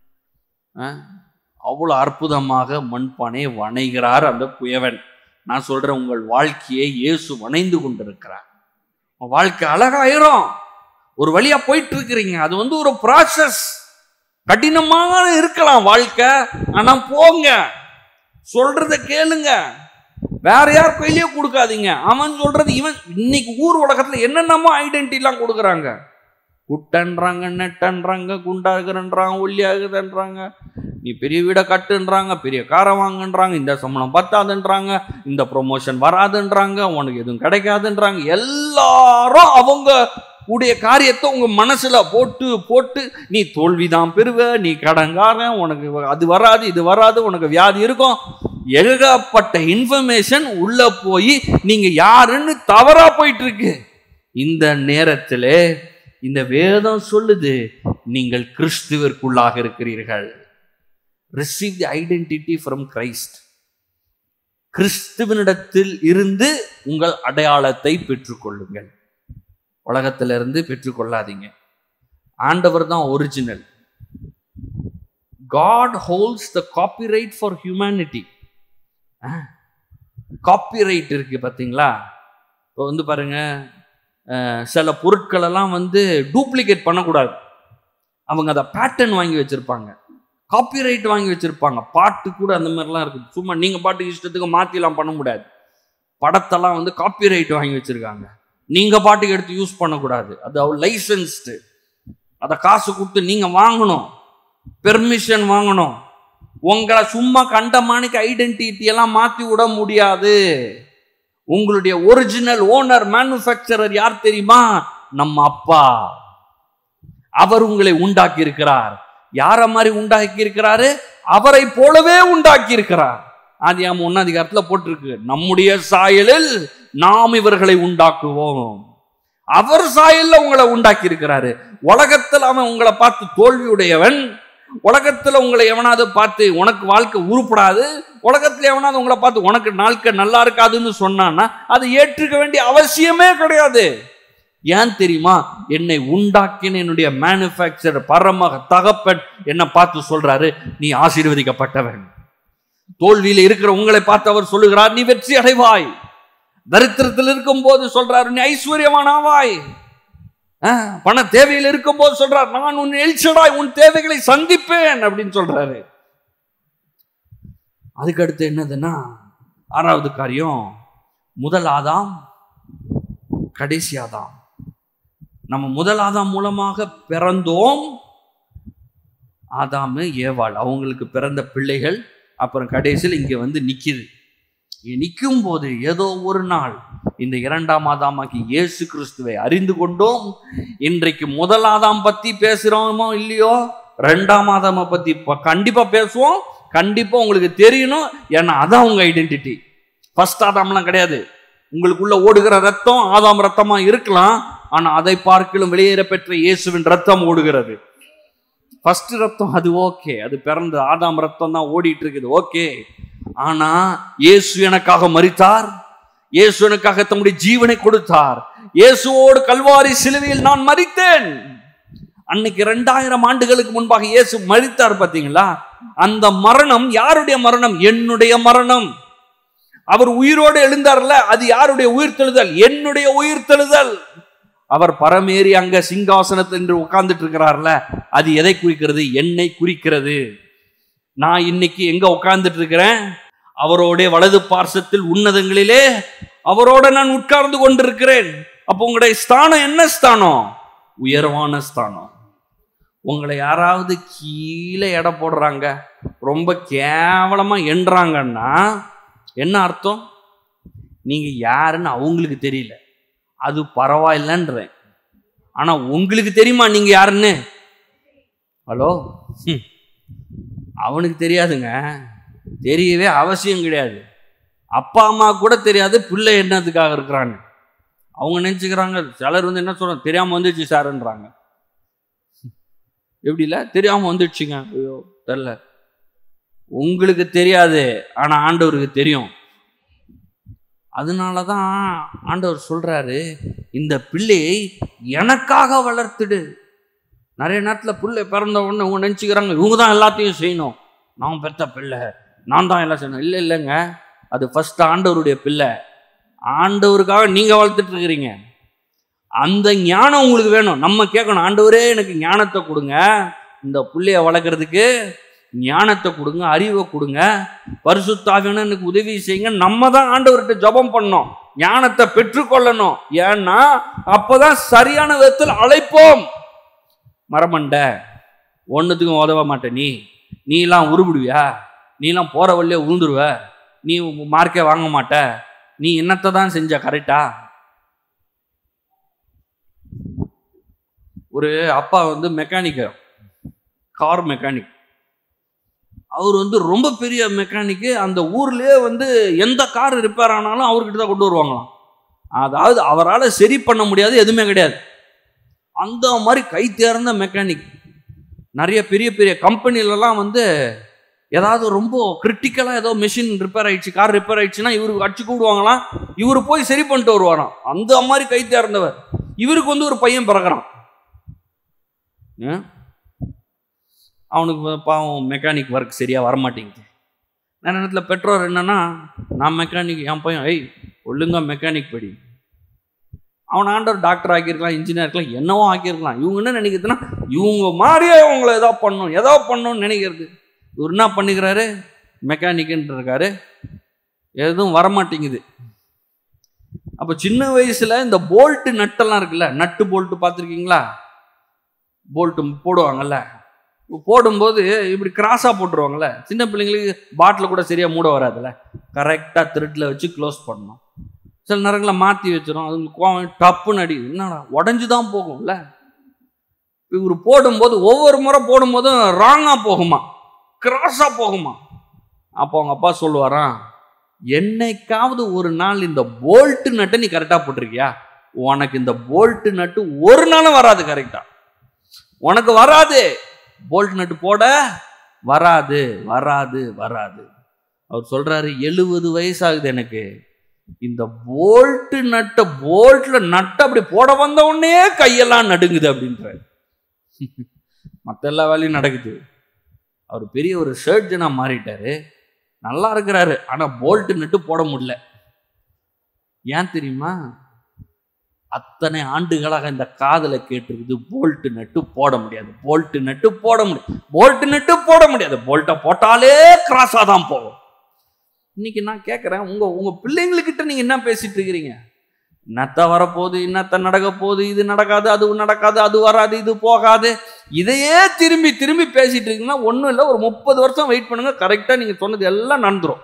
அவ்வளோ அற்புதமாக மண்பானையை வணைகிறார் அந்த குயவன் நான் சொல்கிறேன் உங்கள் வாழ்க்கையை இயேசு வணைந்து கொண்டிருக்கிறார் உங்கள் வாழ்க்கை அழகாயிரும் ஒரு வழியா போயிட்டு இருக்கிறீங்க அது வந்து ஒரு ப்ராசஸ் கடினமாக இருக்கலாம் வாழ்க்கை ஆனா போங்க சொல்றத கேளுங்க வேற யார் கையிலயே கொடுக்காதீங்க அவன் சொல்றது இவன் இன்னைக்கு ஊர் உலகத்துல என்னென்னமோ ஐடென்டிட்டி எல்லாம் கொடுக்குறாங்க குட்டன்றாங்க நெட்டன்றாங்க குண்டாகுறன்றாங்க ஒல்லியாகுதுன்றாங்க நீ பெரிய வீடை கட்டுன்றாங்க பெரிய காரை வாங்குன்றாங்க இந்த சம்பளம் பத்தாதுன்றாங்க இந்த ப்ரொமோஷன் வராதுன்றாங்க உனக்கு எதுவும் கிடைக்காதுன்றாங்க எல்லாரும் அவங்க உடைய காரியத்தை உங்க மனசுல போட்டு போட்டு நீ தோல்விதான் பெறுவ நீ கடங்காரன் உனக்கு அது வராது இது வராது உனக்கு வியாதி இருக்கும் ஏகப்பட்ட இன்ஃபர்மேஷன் உள்ள போய் நீங்க யாருன்னு தவறா போயிட்டு இருக்கு இந்த நேரத்திலே இந்த வேதம் சொல்லுது நீங்கள் கிறிஸ்துவிற்குள்ளாக இருக்கிறீர்கள் receive the identity from Christ கிறிஸ்துவனிடத்தில் இருந்து உங்கள் அடையாளத்தை பெற்றுக்கொள்ளுங்கள் உலகத்திலிருந்து பெற்றுக்கொள்ளாதீங்க ஆண்டவர் தான் original God holds the copyright for humanity copyright இருக்கு பார்த்தீங்களா இப்போ வந்து பாருங்க அஹ், சில பொருட்களெல்லாம் வந்து டூப்ளிகேட் பண்ணக்கூடாது அவங்க அதை பேட்டர்ன் வாங்கி வச்சிருப்பாங்க காப்பிரைட் வாங்கி வச்சிருப்பாங்க பாட்டு கூட அந்த மாதிரிலாம் இருக்குது சும்மா நீங்கள் பாட்டுக்கு இஷ்டத்துக்கு மாற்றிலாம் பண்ண முடியாது படத்தெல்லாம் வந்து காப்பிரைட் வாங்கி வச்சிருக்காங்க நீங்கள் பாட்டுக்கு எடுத்து யூஸ் பண்ணக்கூடாது அது அவர் லைசன்ஸ்டு அதை காசு கொடுத்து நீங்கள் வாங்கணும் பெர்மிஷன் வாங்கணும் உங்களை சும்மா கண்டமானிக்கு ஐடென்டிட்டி எல்லாம் மாற்றி விட முடியாது உங்களுடைய ஒரிஜினல் ஓனர் மேனுஃபேக்சரர் யார் தெரியுமா நம்ம அப்பா அவர் உங்களை உண்டாக்கி இருக்கிறார் யார மாதிரி உண்டாக்கி இருக்கிறாரு அவரை போலவே உண்டாக்கி இருக்கிறார் ஆதியாம ஒன்னாம் அதிகாரத்துல போட்டிருக்கு நம்முடைய சாயலில் நாம் இவர்களை உண்டாக்குவோம் அவர் சாயல்ல உங்களை உண்டாக்கி இருக்கிறாரு உலகத்தில் அவன் உங்களை பார்த்து தோல்வியுடையவன் உலகத்துல உங்களை எவனாவது பார்த்து உனக்கு வாழ்க்கை உருப்படாது உலகத்துல எவனாவது உங்களை பார்த்து உனக்கு நாட்கள் நல்லா இருக்காதுன்னு சொன்னான்னா அதை ஏற்றுக்க வேண்டிய அவசியமே கிடையாது ஏன் தெரியுமா என்னை உண்டாக்கின என்னுடைய மேனுஃபேக்சர் பரம தகப்பன் என்ன பார்த்து சொல்றாரு நீ ஆசீர்வதிக்கப்பட்டவன் தோல்வியில் இருக்கிற உங்களை பார்த்து அவர் சொல்லுகிறார் நீ வெற்றி அடைவாய் தரித்திரத்தில் இருக்கும் போது சொல்றாரு நீ ஐஸ்வர்யவான் ஆவாய் ஆ, பண தேவையில் இருக்கும் போது சொல்றார் நான் உன் எழுச்சடாய் உன் தேவைகளை சந்திப்பேன் அப்படின்னு சொல்றாரு அதுக்கு அடுத்து என்னதுன்னா ஆறாவது காரியம் முதல் ஆதாம் கடைசி ஆதாம் நம்ம முதல் ஆதாம் மூலமாக பிறந்தோம் ஆதாமு ஏவாள் அவங்களுக்கு பிறந்த பிள்ளைகள் அப்புறம் கடைசியில் இங்கே வந்து நிக்குது இங்க நிற்கும் போது ஏதோ ஒரு நாள் இந்த இரண்டாம் ஆதாமாக்கி இயேசு கிறிஸ்துவை அறிந்து கொண்டோம் இன்றைக்கு முதல் ஆதாம் பத்தி பேசுறோமோ இல்லையோ ரெண்டாம் ஆதாம பத்தி ப- கண்டிப்பா பேசுவோம் கண்டிப்பா உங்களுக்கு தெரியணும் ஏன்னா அதான் உங்க ஐடென்டிட்டி ஃபர்ஸ்ட் ஆதாம்லாம் கிடையாது உங்களுக்குள்ள ஓடுகிற ரத்தம் ஆதாம் ரத்தமா இருக்கலாம் ஆனா அதை பார்க்கலும் வெளியேற பெற்ற இயேசுவின் ரத்தம் ஓடுகிறது ஃபர்ஸ்ட் ரத்தம் அது ஓகே அது பிறந்த ஆதாம் ரத்தம் தான் ஓடிட்டு இருக்குது ஓகே ஆனா இயேசு எனக்காக மரித்தார் இயேசு எனக்காக தம்முடைய ஜீவனை கொடுத்தார் இயேசுவோடு கல்வாரி சிலுவையில் நான் மரித்தேன் அன்னைக்கு ரெண்டாயிரம் ஆண்டுகளுக்கு முன்பாக இயேசு மரித்தார் பாத்தீங்களா அந்த மரணம் யாருடைய மரணம் என்னுடைய மரணம் அவர் உயிரோடு எழுந்தார்ல அது யாருடைய உயிர்த்தெழுதல் என்னுடைய உயிர்த்தெழுதல் அவர் பரமேறி அங்க சிங்காசனத்தில் என்று உட்கார்ந்துட்டு இருக்கிறார்ல அது எதை குறிக்கிறது என்னை குறிக்கிறது நான் இன்னைக்கு எங்க உட்கார்ந்துட்டு இருக்கிறேன் அவரோட வலது பார்சத்தில் உன்னதங்களிலே அவரோட நான் உட்கார்ந்து கொண்டிருக்கிறேன் அப்போ உங்களுடைய ஸ்தானம் என்ன ஸ்தானம் உயர்வான ஸ்தானம் உங்களை யாராவது கீழே எடை போடுறாங்க ரொம்ப கேவலமா எண்றாங்கன்னா என்ன அர்த்தம் நீங்க யாருன்னு அவங்களுக்கு தெரியல அது பரவாயில்லன்றேன் ஆனா உங்களுக்கு தெரியுமா நீங்க யாருன்னு ஹலோ ஹம். அவனுக்கு தெரியாதுங்க தெரியவே அவசியம் கிடையாது அப்பா அம்மா கூட தெரியாது பிள்ளை என்னத்துக்காக இருக்கிறான்னு அவங்க நினச்சிக்கிறாங்க சிலர் வந்து என்ன சொல்றாங்க தெரியாம வந்துடுச்சு சார்ன்றாங்க எப்படி இல்லை தெரியாம வந்துடுச்சுங்க ஐயோ தெரில உங்களுக்கு தெரியாது ஆனா ஆண்டவருக்கு தெரியும் அதனால தான் ஆண்டவர் சொல்றாரு இந்த பிள்ளையை எனக்காக வளர்த்துடு நிறைய நேரத்தில் பிள்ளை பிறந்த உடனே இவங்க நினச்சிக்கிறாங்க இவங்க தான் எல்லாத்தையும் செய்யணும் நான் பெத்த பிள்ளை நான் தான் எல்லாம் செய்யணும் இல்லை இல்லைங்க அது ஃபர்ஸ்ட் ஆண்டவருடைய பிள்ளை ஆண்டவருக்காக நீங்கள் வளர்த்துட்டு இருக்கிறீங்க அந்த ஞானம் உங்களுக்கு வேணும் நம்ம கேட்கணும் ஆண்டவரே எனக்கு ஞானத்தை கொடுங்க இந்த புள்ளைய வளர்க்குறதுக்கு ஞானத்தை கொடுங்க அறிவை கொடுங்க பரிசுத்தாவியான எனக்கு உதவி செய்யுங்க நம்ம தான் ஆண்டவர்கிட்ட ஜெபம் பண்ணோம் ஞானத்தை பெற்றுக்கொள்ளணும் ஏன்னா அப்பதான் சரியான விதத்தில் அழைப்போம் மரமண்ட ஒன்றுத்துக்கும் உதவ மாட்ட நீ நீலாம் உருப்பிடுவியா நீலாம் போகிற வழியே உழுந்துருவ நீ மார்க்கே வாங்க மாட்ட நீ என்னத்தை தான் செஞ்ச கரெக்டா ஒரு அப்பா வந்து மெக்கானிக் கார் மெக்கானிக் அவர் வந்து ரொம்ப பெரிய மெக்கானிக்கு அந்த ஊர்லயே வந்து எந்த கார் ரிப்பேர் ஆனாலும் அவர்கிட்ட தான் கொண்டு வருவாங்களாம் அதாவது அவரால் சரி பண்ண முடியாது எதுவுமே கிடையாது அந்த மாதிரி கை தேர்ந்த மெக்கானிக் நிறைய பெரிய பெரிய கம்பெனிலலாம் வந்து ஏதாவது ரொம்ப கிரிட்டிக்கலாக ஏதோ மிஷின் ரிப்பேர் ஆயிடுச்சு கார் ரிப்பேர் ஆயிடுச்சுன்னா இவருக்கு அடிச்சு கூடுவாங்களாம் இவர் போய் சரி பண்ணிட்டு வருவாராம் அந்த மாதிரி கை தேர்ந்தவர் இவருக்கு வந்து ஒரு பையன் பிறகுறான் ஏன்? அவனுக்கு வ- பாவம் மெக்கானிக் ஒர்க் சரியாக வரமாட்டேங்குது நிறைய நேரத்தில் பெற்றோர் என்னன்னா நான் மெக்கானிக் என் பையன் ஏய் ஒழுங்கா மெக்கானிக் படி அவன் ஆண்டவர் டாக்டர் ஆக்கியிருக்கலாம் இன்ஜினியர் இருக்கலாம் என்னவோ ஆக்கியிருக்கலாம் இவங்க என்ன நினைக்கிறதுன்னா இவங்க மாதிரியே இவங்களை ஏதோ பண்ணணும் ஏதோ பண்ணணும்னு நினைக்கிறது இவர் என்ன பண்ணிக்கிறாரு மெக்கானிக்குன்னு இருக்காரு எதுவும் வரமாட்டேங்குது அப்போ சின்ன வயசுல இந்த போல்ட்டு நட்டெல்லாம் இருக்குல்ல நட்டு போல்ட்டு பார்த்துருக்கீங்களா போல்ட்டு போடுவாங்கல்ல போடும்போது இப்படி கிராஸாக போட்டுருவாங்கல்ல சின்ன பிள்ளைங்களுக்கு பாட்டில் கூட சரியாக மூட வராதுல்ல கரெக்டாக திருட்டில் வச்சு க்ளோஸ் பண்ணணும் சில நேரங்களில் மாற்றி வச்சிடும் அது கோவம் டப்புன்னு அடி என்னடா உடஞ்சி தான் போகும்ல இவர் போடும்போது ஒவ்வொரு முறை போடும்போதும் ராங்காக போகுமா கிராஸாக போகுமா அப்போ அவங்க அப்பா சொல்லுவாராம் என்னைக்காவது ஒரு நாள் இந்த போல்ட்டு நட்டை நீ கரெக்டாக போட்டிருக்கியா உனக்கு இந்த போல்ட்டு நட்டு ஒரு நாளும் வராது கரெக்டாக உனக்கு வராது போல்ட் நட்டு போட வராது வராது வராது அவர் சொல்றாரு எழுபது வயசாகுது எனக்கு இந்த போல்ட் நட்ட போல்ட்ல நட்டு அப்படி போட வந்த உடனே கையெல்லாம் நடுங்குது அப்படின்ற மற்ற எல்லா வேலையும் நடக்குது அவர் பெரிய ஒரு சர்ஜனா மாறிட்டாரு நல்லா இருக்கிறாரு ஆனா போல்ட் நட்டு போட முடியல ஏன் தெரியுமா அத்தனை ஆண்டுகளாக இந்த காதல கேட்டிருக்குது போல்ட் நட்டு போட முடியாது போல்ட் நட்டு போட முடியாது போல்ட் நட்டு போட முடியாது போல்ட்டை போட்டாலே கிராஸாக தான் போகும் இன்னைக்கு நான் கேட்குறேன் உங்க உங்க பிள்ளைங்கக்கிட்ட நீங்க என்ன பேசிட்டு இருக்கிறீங்க என்னத்த வரப்போகுது என்னத்த நடக்க போகுது இது நடக்காது அது நடக்காது அது வராது இது போகாது இதையே திரும்பி திரும்பி பேசிட்டு இருக்கீங்கன்னா ஒன்றும் இல்லை ஒரு முப்பது வருஷம் வெயிட் பண்ணுங்க கரெக்டாக நீங்க சொன்னது எல்லாம் நடந்துரும்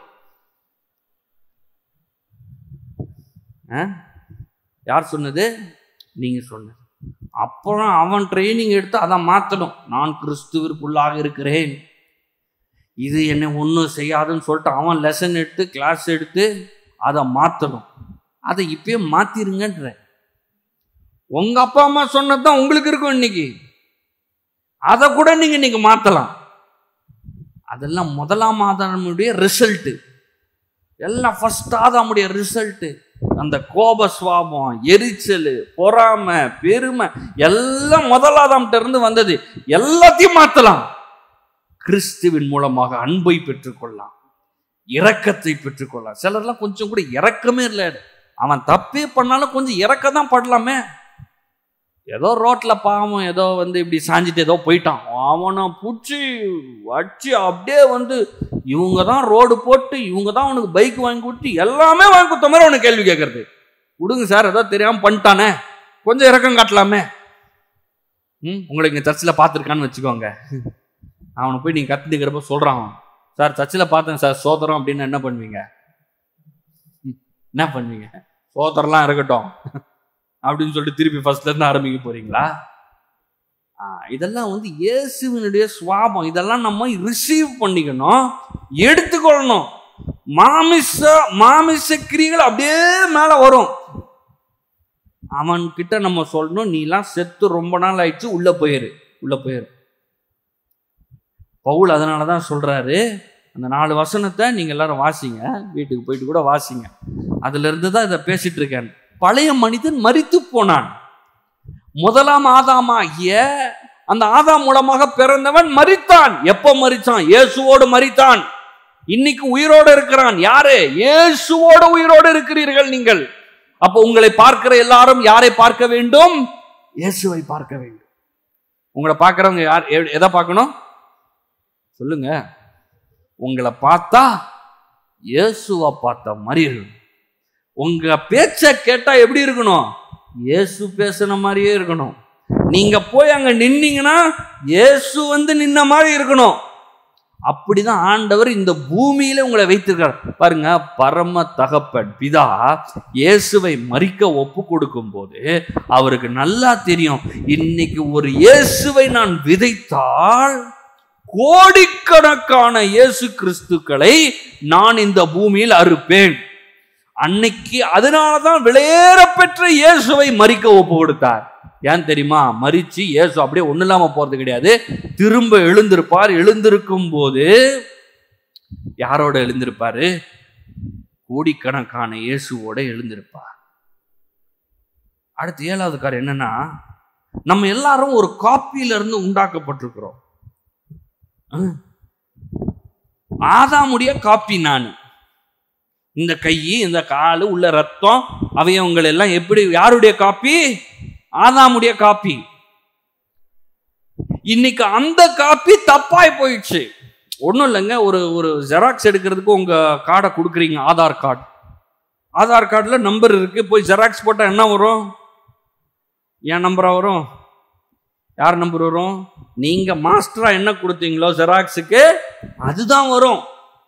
ஆ? யார் சொன்னது நீங்க சொன்னது அப்புறம் அவன் ட்ரைனிங் எடுத்து அதை மாற்றணும் நான் கிறிஸ்துவிற்குள்ளாக இருக்கிறேன் இது என்னை ஒன்றும் செய்யாதுன்னு சொல்லிட்டு அவன் லெசன் எடுத்து கிளாஸ் எடுத்து அதை மாற்றணும் அதை இப்பயே மாத்திருங்கன்ற உங்க அப்பா அம்மா சொன்னது தான் உங்களுக்கு இருக்கும் இன்னைக்கு அதை கூட நீங்க இன்னைக்கு மாத்தலாம் அதெல்லாம் முதலாம் ஆதாரமுடைய ரிசல்ட்டு எல்லாம் ஃபர்ஸ்ட் ஆதாமுடைய ரிசல்ட்டு அந்த கோப சுவாபம் எரிச்சல் பொறாமை பெருமை எல்லாம் முதலாதாம்கிட்ட இருந்து வந்தது எல்லாத்தையும் மாத்தலாம் கிறிஸ்துவின் மூலமாக அன்பை பெற்றுக்கொள்ளலாம் இரக்கத்தை பெற்றுக்கொள்ளலாம் சிலர்லாம் கொஞ்சம் கூட இரக்கமே இல்லை அவன் தப்பே பண்ணாலும் கொஞ்சம் இறக்க தான் படலாமே ஏதோ ரோட்ல பாவம் ஏதோ வந்து இப்படி சாஞ்சிட்டு ஏதோ போயிட்டான் அவனை பிடிச்சி வச்சு அப்படியே வந்து இவங்க தான் ரோடு போட்டு இவங்க தான் அவனுக்கு பைக் வாங்கி கொடுத்து எல்லாமே வாங்கி கொடுத்த மாதிரி அவனுக்கு கேள்வி கேட்கறது விடுங்க சார் ஏதோ தெரியாம பண்ணிட்டானே கொஞ்சம் இறக்கம் காட்டலாமே ம் உங்களை இங்கே சர்ச்சில் பார்த்துருக்கான்னு வச்சுக்கோங்க அவனை போய் நீங்கள் கற்றுக்கிறப்ப சொல்கிறான் அவன். சார் சர்ச்சில் பார்த்தேன் சார் சோதரம் அப்படின்னு என்ன பண்ணுவீங்க ம், என்ன பண்ணுவீங்க சோதரெல்லாம் இருக்கட்டும் அப்படின்னு சொல்லிட்டு திருப்பி ஃபர்ஸ்ட்ல இருந்து ஆரம்பிக்க போறீங்களா ஆ, இதெல்லாம் வந்து இயேசுவினுடைய சுவாபம் இதெல்லாம் நம்ம ரிசீவ் பண்ணிக்கணும் எடுத்துக்கொள்ளணும் மாமிச மாமிச கிரிகள் அப்படியே மேல வரும் அவன் கிட்ட நம்ம சொல்லணும் நீலாம் செத்து ரொம்ப நாள் ஆயிடுச்சு உள்ள போயிரு உள்ள போயிரு பவுல் அதனால தான் சொல்றாரு அந்த நாலு வசனத்தை நீங்க எல்லாரும் வாசிங்க வீட்டுக்கு போயிட்டு கூட வாசிங்க அதுல இருந்து தான் இதை பேசிட்டு இருக்கேன் பழைய மனிதன் மரித்து போனான் முதலாம் ஆதாமாகிய அந்த ஆதாம் மூலமாக பிறந்தவன் மரித்தான் எப்ப மரித்தான் இயேசுவோடு மரித்தான் இன்னைக்கு உயிரோடு இருக்கிறான் யாரு இயேசுவோடு உயிரோடு இருக்கிறீர்கள் நீங்கள் அப்போ உங்களை பார்க்கிற எல்லாரும் யாரை பார்க்க வேண்டும் இயேசுவை பார்க்க வேண்டும் உங்களை பார்க்கறவங்க யார் எ- எதை பார்க்கணும் சொல்லுங்க உங்களை பார்த்தா இயேசுவை பார்த்த மாதிரி இருக்கணும் உங்க பேச்ச கேட்டா எப்படி இருக்கணும் இயேசு பேசுன மாதிரியே இருக்கணும் நீங்க போய் அங்க நின்னீங்கன்னா இயேசு வந்து நின்ன மாதிரி இருக்கணும் அப்படிதான் ஆண்டவர் இந்த பூமியில உங்களை வைத்திருக்கார் பாருங்க பரம தகப்பன் பிதா இயேசுவை மறிக்க ஒப்பு கொடுக்கும் போது அவருக்கு நல்லா தெரியும் இன்னைக்கு ஒரு இயேசுவை நான் விதைத்தால் கோடிக்கணக்கான இயேசு கிறிஸ்துக்களை நான் இந்த பூமியில் அறுப்பேன் அன்னைக்கு அதனாலதான் விளையேற பெற்ற இயேசுவை மறிக்க ஒப்பு கொடுத்தார் ஏன் தெரியுமா மறிச்சு இயேசு அப்படியே ஒண்ணு இல்லாம போறது கிடையாது திரும்ப எழுந்திருப்பார் எழுந்திருக்கும் போது யாரோட எழுந்திருப்பாரு கோடிக்கணக்கான இயேசுவோட எழுந்திருப்பார் அடுத்து ஏழாவது கார் என்னன்னா நம்ம எல்லாரும் ஒரு காப்பியில இருந்து உண்டாக்கப்பட்டிருக்கிறோம் ஆ. ஆதாமுடைய காப்பி நான் இந்த கை இந்த காலு உள்ள ரத்தம் அவயவங்கள் எல்லாம் எப்படி யாருடைய காப்பி ஆதாமுடைய காப்பி இன்னைக்கு அந்த காப்பி தப்பாய் போயிடுச்சு ஒன்றும் இல்லைங்க ஒரு ஒரு ஜெராக்ஸ் எடுக்கிறதுக்கு உங்க கார்டை கொடுக்குறீங்க ஆதார் கார்டு ஆதார் கார்டில் நம்பர் இருக்கு போய் ஜெராக்ஸ் போட்டால் என்ன வரும் என் நம்பரா வரும் யார் நம்பர் வரும் நீங்க மாஸ்டரா என்ன கொடுத்தீங்களோ ஜெராக்ஸுக்கு அதுதான் வரும்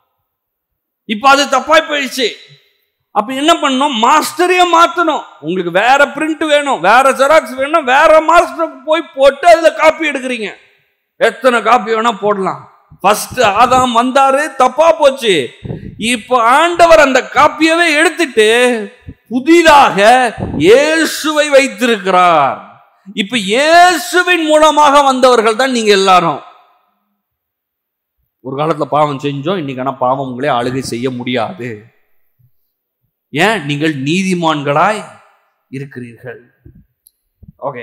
இப்போ அது தப்பாய் போயிடுச்சு அப்ப என்ன பண்ணணும் மாஸ்டரையே மாத்தணும் உங்களுக்கு வேற பிரிண்ட் வேணும் வேற ஜெராக்ஸ் வேணும் வேற மாஸ்டருக்கு போய் போட்டு அதுல காப்பி எடுக்கிறீங்க எத்தனை காப்பி வேணா போடலாம் ஃபர்ஸ்ட் ஆதாம் வந்தாரு தப்பா போச்சு இப்போ ஆண்டவர் அந்த காப்பியவே எடுத்துட்டு புதிதாக இயேசுவை வைத்திருக்கிறார் இப்ப இயேசுவின் மூலமாக வந்தவர்கள் தான் நீங்க எல்லாரும் ஒரு காலத்துல பாவம் செஞ்சோம் இன்னைக்கு ஆனா பாவம் உங்களே அழுகை செய்ய முடியாது ஏன் நீங்கள் நீதிமான்களாய் இருக்கிறீர்கள் ஓகே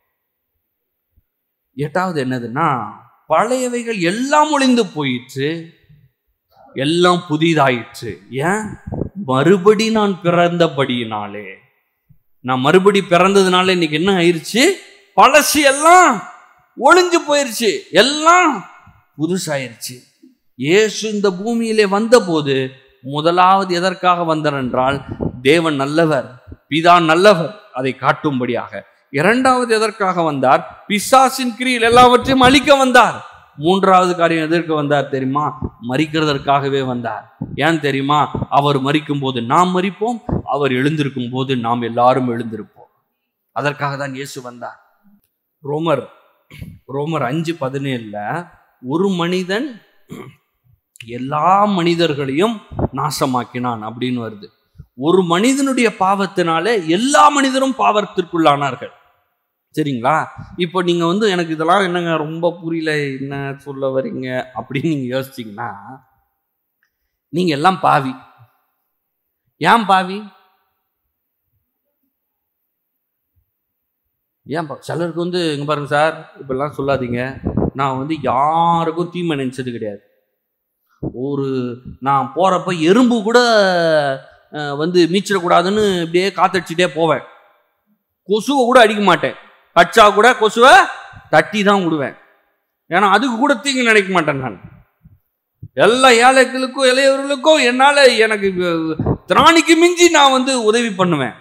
எட்டாவது என்னதுன்னா பழையவைகள் எல்லாம் ஒளிந்து போயிற்று எல்லாம் புதிதாயிற்று ஏன் மறுபடி நான் பிறந்தபடியினாலே நான் மறுபடி பிறந்ததுனால இன்னைக்கு என்ன ஆயிருச்சு பழசு எல்லாம் ஒளிஞ்சு போயிருச்சு எல்லாம் புதுசாயிருச்சு இயேசு இந்த பூமியிலே வந்தபோது முதலாவது எதற்காக வந்தார் என்றால் தேவன் நல்லவர் பிதா நல்லவர் அதை காட்டும்படியாக இரண்டாவது எதற்காக வந்தார் பிசாசின் கிரியில் எல்லாவற்றையும் அழிக்க வந்தார் மூன்றாவது காரியம் எதற்கு வந்தார் தெரியுமா மறிக்கிறதற்காகவே வந்தார் ஏன் தெரியுமா அவர் மறிக்கும் போது நாம் மறிப்போம் அவர் எழுந்திருக்கும் போது நாம் எல்லாரும் எழுந்திருப்போம் அதற்காக தான் இயேசு வந்தார் ரோமர் ரோமர் அஞ்சு பதினேழுல ஒரு மனிதன் எல்லா மனிதர்களையும் நாசமாக்கினான் அப்படின்னு வருது ஒரு மனிதனுடைய பாவத்தினாலே எல்லா மனிதரும் பாவத்திற்குள்ளானார்கள் சரிங்களா இப்போ நீங்க வந்து எனக்கு இதெல்லாம் என்னங்க ரொம்ப புரியல என்ன சொல்ல வரீங்க அப்படின்னு நீங்க யோசிச்சீங்கன்னா நீங்க எல்லாம் பாவி ஏன் பாவி ஏன் பா சிலருக்கு வந்து இங்க பாருங்க சார் இப்பெல்லாம் சொல்லாதீங்க நான் வந்து யாருக்கும் தீமை நினைச்சது கிடையாது ஒரு நான் போறப்ப எறும்பு கூட அஹ், வந்து மீச்சிடக்கூடாதுன்னு இப்படியே காத்தடிச்சுட்டே போவேன் கொசுவை கூட அடிக்க மாட்டேன் கச்சா கூட கொசுவை தட்டி தான் விடுவேன் ஏன்னா அதுக்கு கூட தீங்கு நினைக்க மாட்டேன் நான் எல்லா ஏழைகளுக்கும் இளையவர்களுக்கும் என்னால் எனக்கு அஹ், திராணிக்கு மிஞ்சி நான் வந்து உதவி பண்ணுவேன்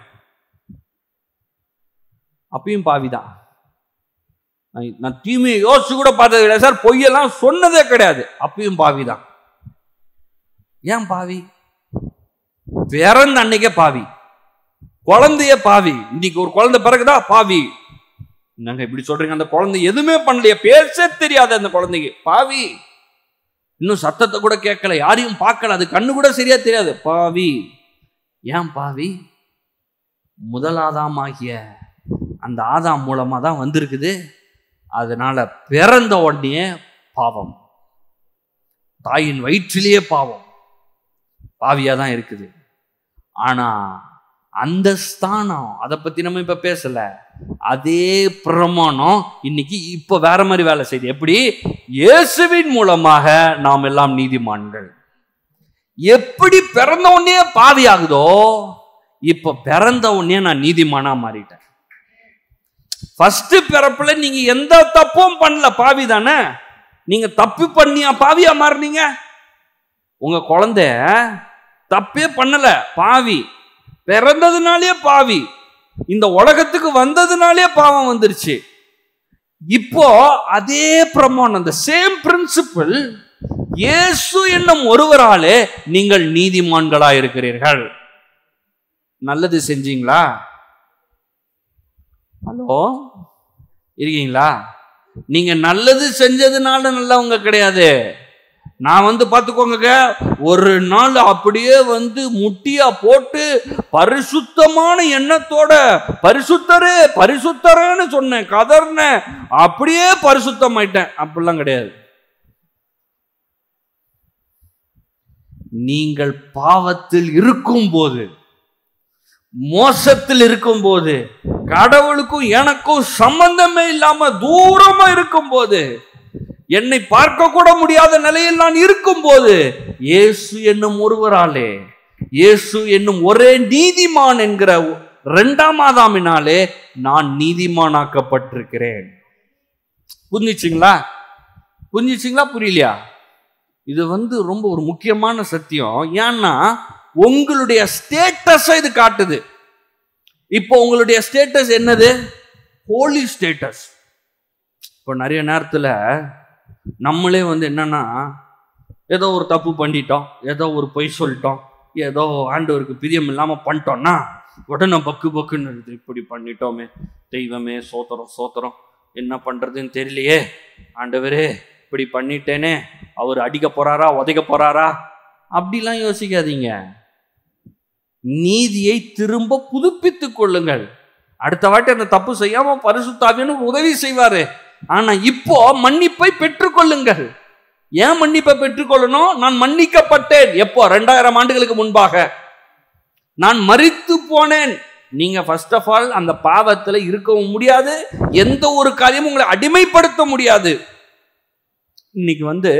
அப்பயும் பாவிதான் நான் நான் தீமையை யோசிச்சு கூட பார்த்தது கிடையாது சார் பொய்யெல்லாம் சொன்னதே கிடையாது அப்பயும் பாவிதான் ஏன் பாவி பிறந்த அன்னைக்கே பாவி குழந்தைய பாவி இன்னைக்கு ஒரு குழந்தை பிறகுதா பாவி என்னங்க இப்படி சொல்றீங்க அந்த குழந்தை எதுவுமே பண்ணலையே பேச தெரியாது அந்த குழந்தைக்கு பாவி இன்னும் சத்தத்தை கூட கேட்கல யாரையும் பார்க்கல அது கண்ணு கூட சரியா தெரியாது பாவி ஏன் பாவி முதலாதாமாகிய அந்த ஆதாம் மூலமா தான் வந்திருக்குது அதனால பிறந்த உடனே பாவம் தாயின் வயிற்றிலேயே பாவம் பாவியா தான் இருக்குது ஆனா அந்த ஸ்தானம் அதை பத்தி நம்ம இப்ப பேசல அதே பிரமாணம் இன்னைக்கு இப்ப வேற மாதிரி வேலை செய்யுது எப்படி இயேசுவின் மூலமாக நாம் எல்லாம் நீதிமான்கள் எப்படி பிறந்த உடனே பாவி ஆகுதோ இப்ப பிறந்த உடனே நான் நீதிமானா மாறிட்டேன் ஃபர்ஸ்ட் பிறப்புல நீங்க எந்த தப்பும் பண்ணல பாவி தானே நீங்க தப்பு பண்ணியா பாவியா மாறுனீங்க உங்க குழந்தை தப்பே பண்ணல பாவி பிறந்ததுனாலே பாவி இந்த உலகத்துக்கு வந்ததுனாலே பாவம் வந்துருச்சு இப்போ அதே பிரமாணம் அந்த சேம் பிரின்சிபிள் இயேசு என்னும் ஒருவராலே நீங்கள் நீதிமான்களா இருக்கிறீர்கள் நல்லது செஞ்சீங்களா ஹலோ இருக்கீங்களா நீங்க நல்லது செஞ்சதுனால நல்லவங்க கிடையாது நான் வந்து பார்த்துக்கோங்க ஒரு நாள் அப்படியே வந்து முட்டியா போட்டு பரிசுத்தமான எண்ணத்தோட பரிசுத்தரு பரிசுத்தரன்னு சொன்னேன் கதர்னேன் அப்படியே பரிசுத்தமாயிட்டேன் அப்படிலாம் கிடையாது நீங்கள் பாவத்தில் இருக்கும்போது மோசத்தில் இருக்கும்போது கடவுளுக்கும் எனக்கும் சம்பந்தமே இல்லாம தூரமா இருக்கும்போது என்னை பார்க்க கூட முடியாத நிலையில் நான் இருக்கும்போது இயேசு என்னும் ஒருவராலே இயேசு என்னும் ஒரே நீதிமான் என்கிற இரண்டாம் ஆதாமினாலே நான் நீதிமானாக்கப்பட்டிருக்கிறேன் புரிஞ்சிச்சிங்களா புரிஞ்சிச்சிங்களா புரியலையா இது வந்து ரொம்ப ஒரு முக்கியமான சத்தியம் ஏன்னா உங்களுடைய ஸ்டேட்டஸை இது காட்டுது இப்போ உங்களுடைய ஸ்டேட்டஸ் என்னது ஹோலி ஸ்டேட்டஸ் இப்போ நிறைய நேரத்தில் நம்மளே வந்து என்னன்னா ஏதோ ஒரு தப்பு பண்ணிட்டோம் ஏதோ ஒரு பொய் சொல்லிட்டோம் ஏதோ ஆண்டவருக்கு பிரியம் இல்லாமல் பண்ணிட்டோம்னா உடனே பக்கு பக்குன்னு இருக்குது இப்படி பண்ணிட்டோமே தெய்வமே சோத்திரம் சோத்திரம் என்ன பண்ணுறதுன்னு தெரியலையே ஆண்டவரே இப்படி பண்ணிட்டேனே அவர் அடிக்க போறாரா உதைக்க போறாரா அப்படிலாம் யோசிக்காதீங்க நீதியை திரும்ப புதுப்பித்துக் கொள்ளுங்கள் அடுத்த வாட்டி அந்த தப்பு செய்யாம பரிசுத்தாவின்னு உதவி செய்வாரு ஆனா இப்போ மன்னிப்பை பெற்றுக்கொள்ளுங்கள் ஏன் மன்னிப்பை பெற்றுக்கொள்ளணும் நான் மன்னிக்கப்பட்டேன் எப்போ ரெண்டாயிரம் ஆண்டுகளுக்கு முன்பாக நான் மரித்து போனேன் நீங்க ஃபர்ஸ்ட் ஆஃப் ஆல் அந்த பாவத்துல இருக்கவும் முடியாது எந்த ஒரு காரியமும் உங்களை அடிமைப்படுத்த முடியாது இன்னைக்கு வந்து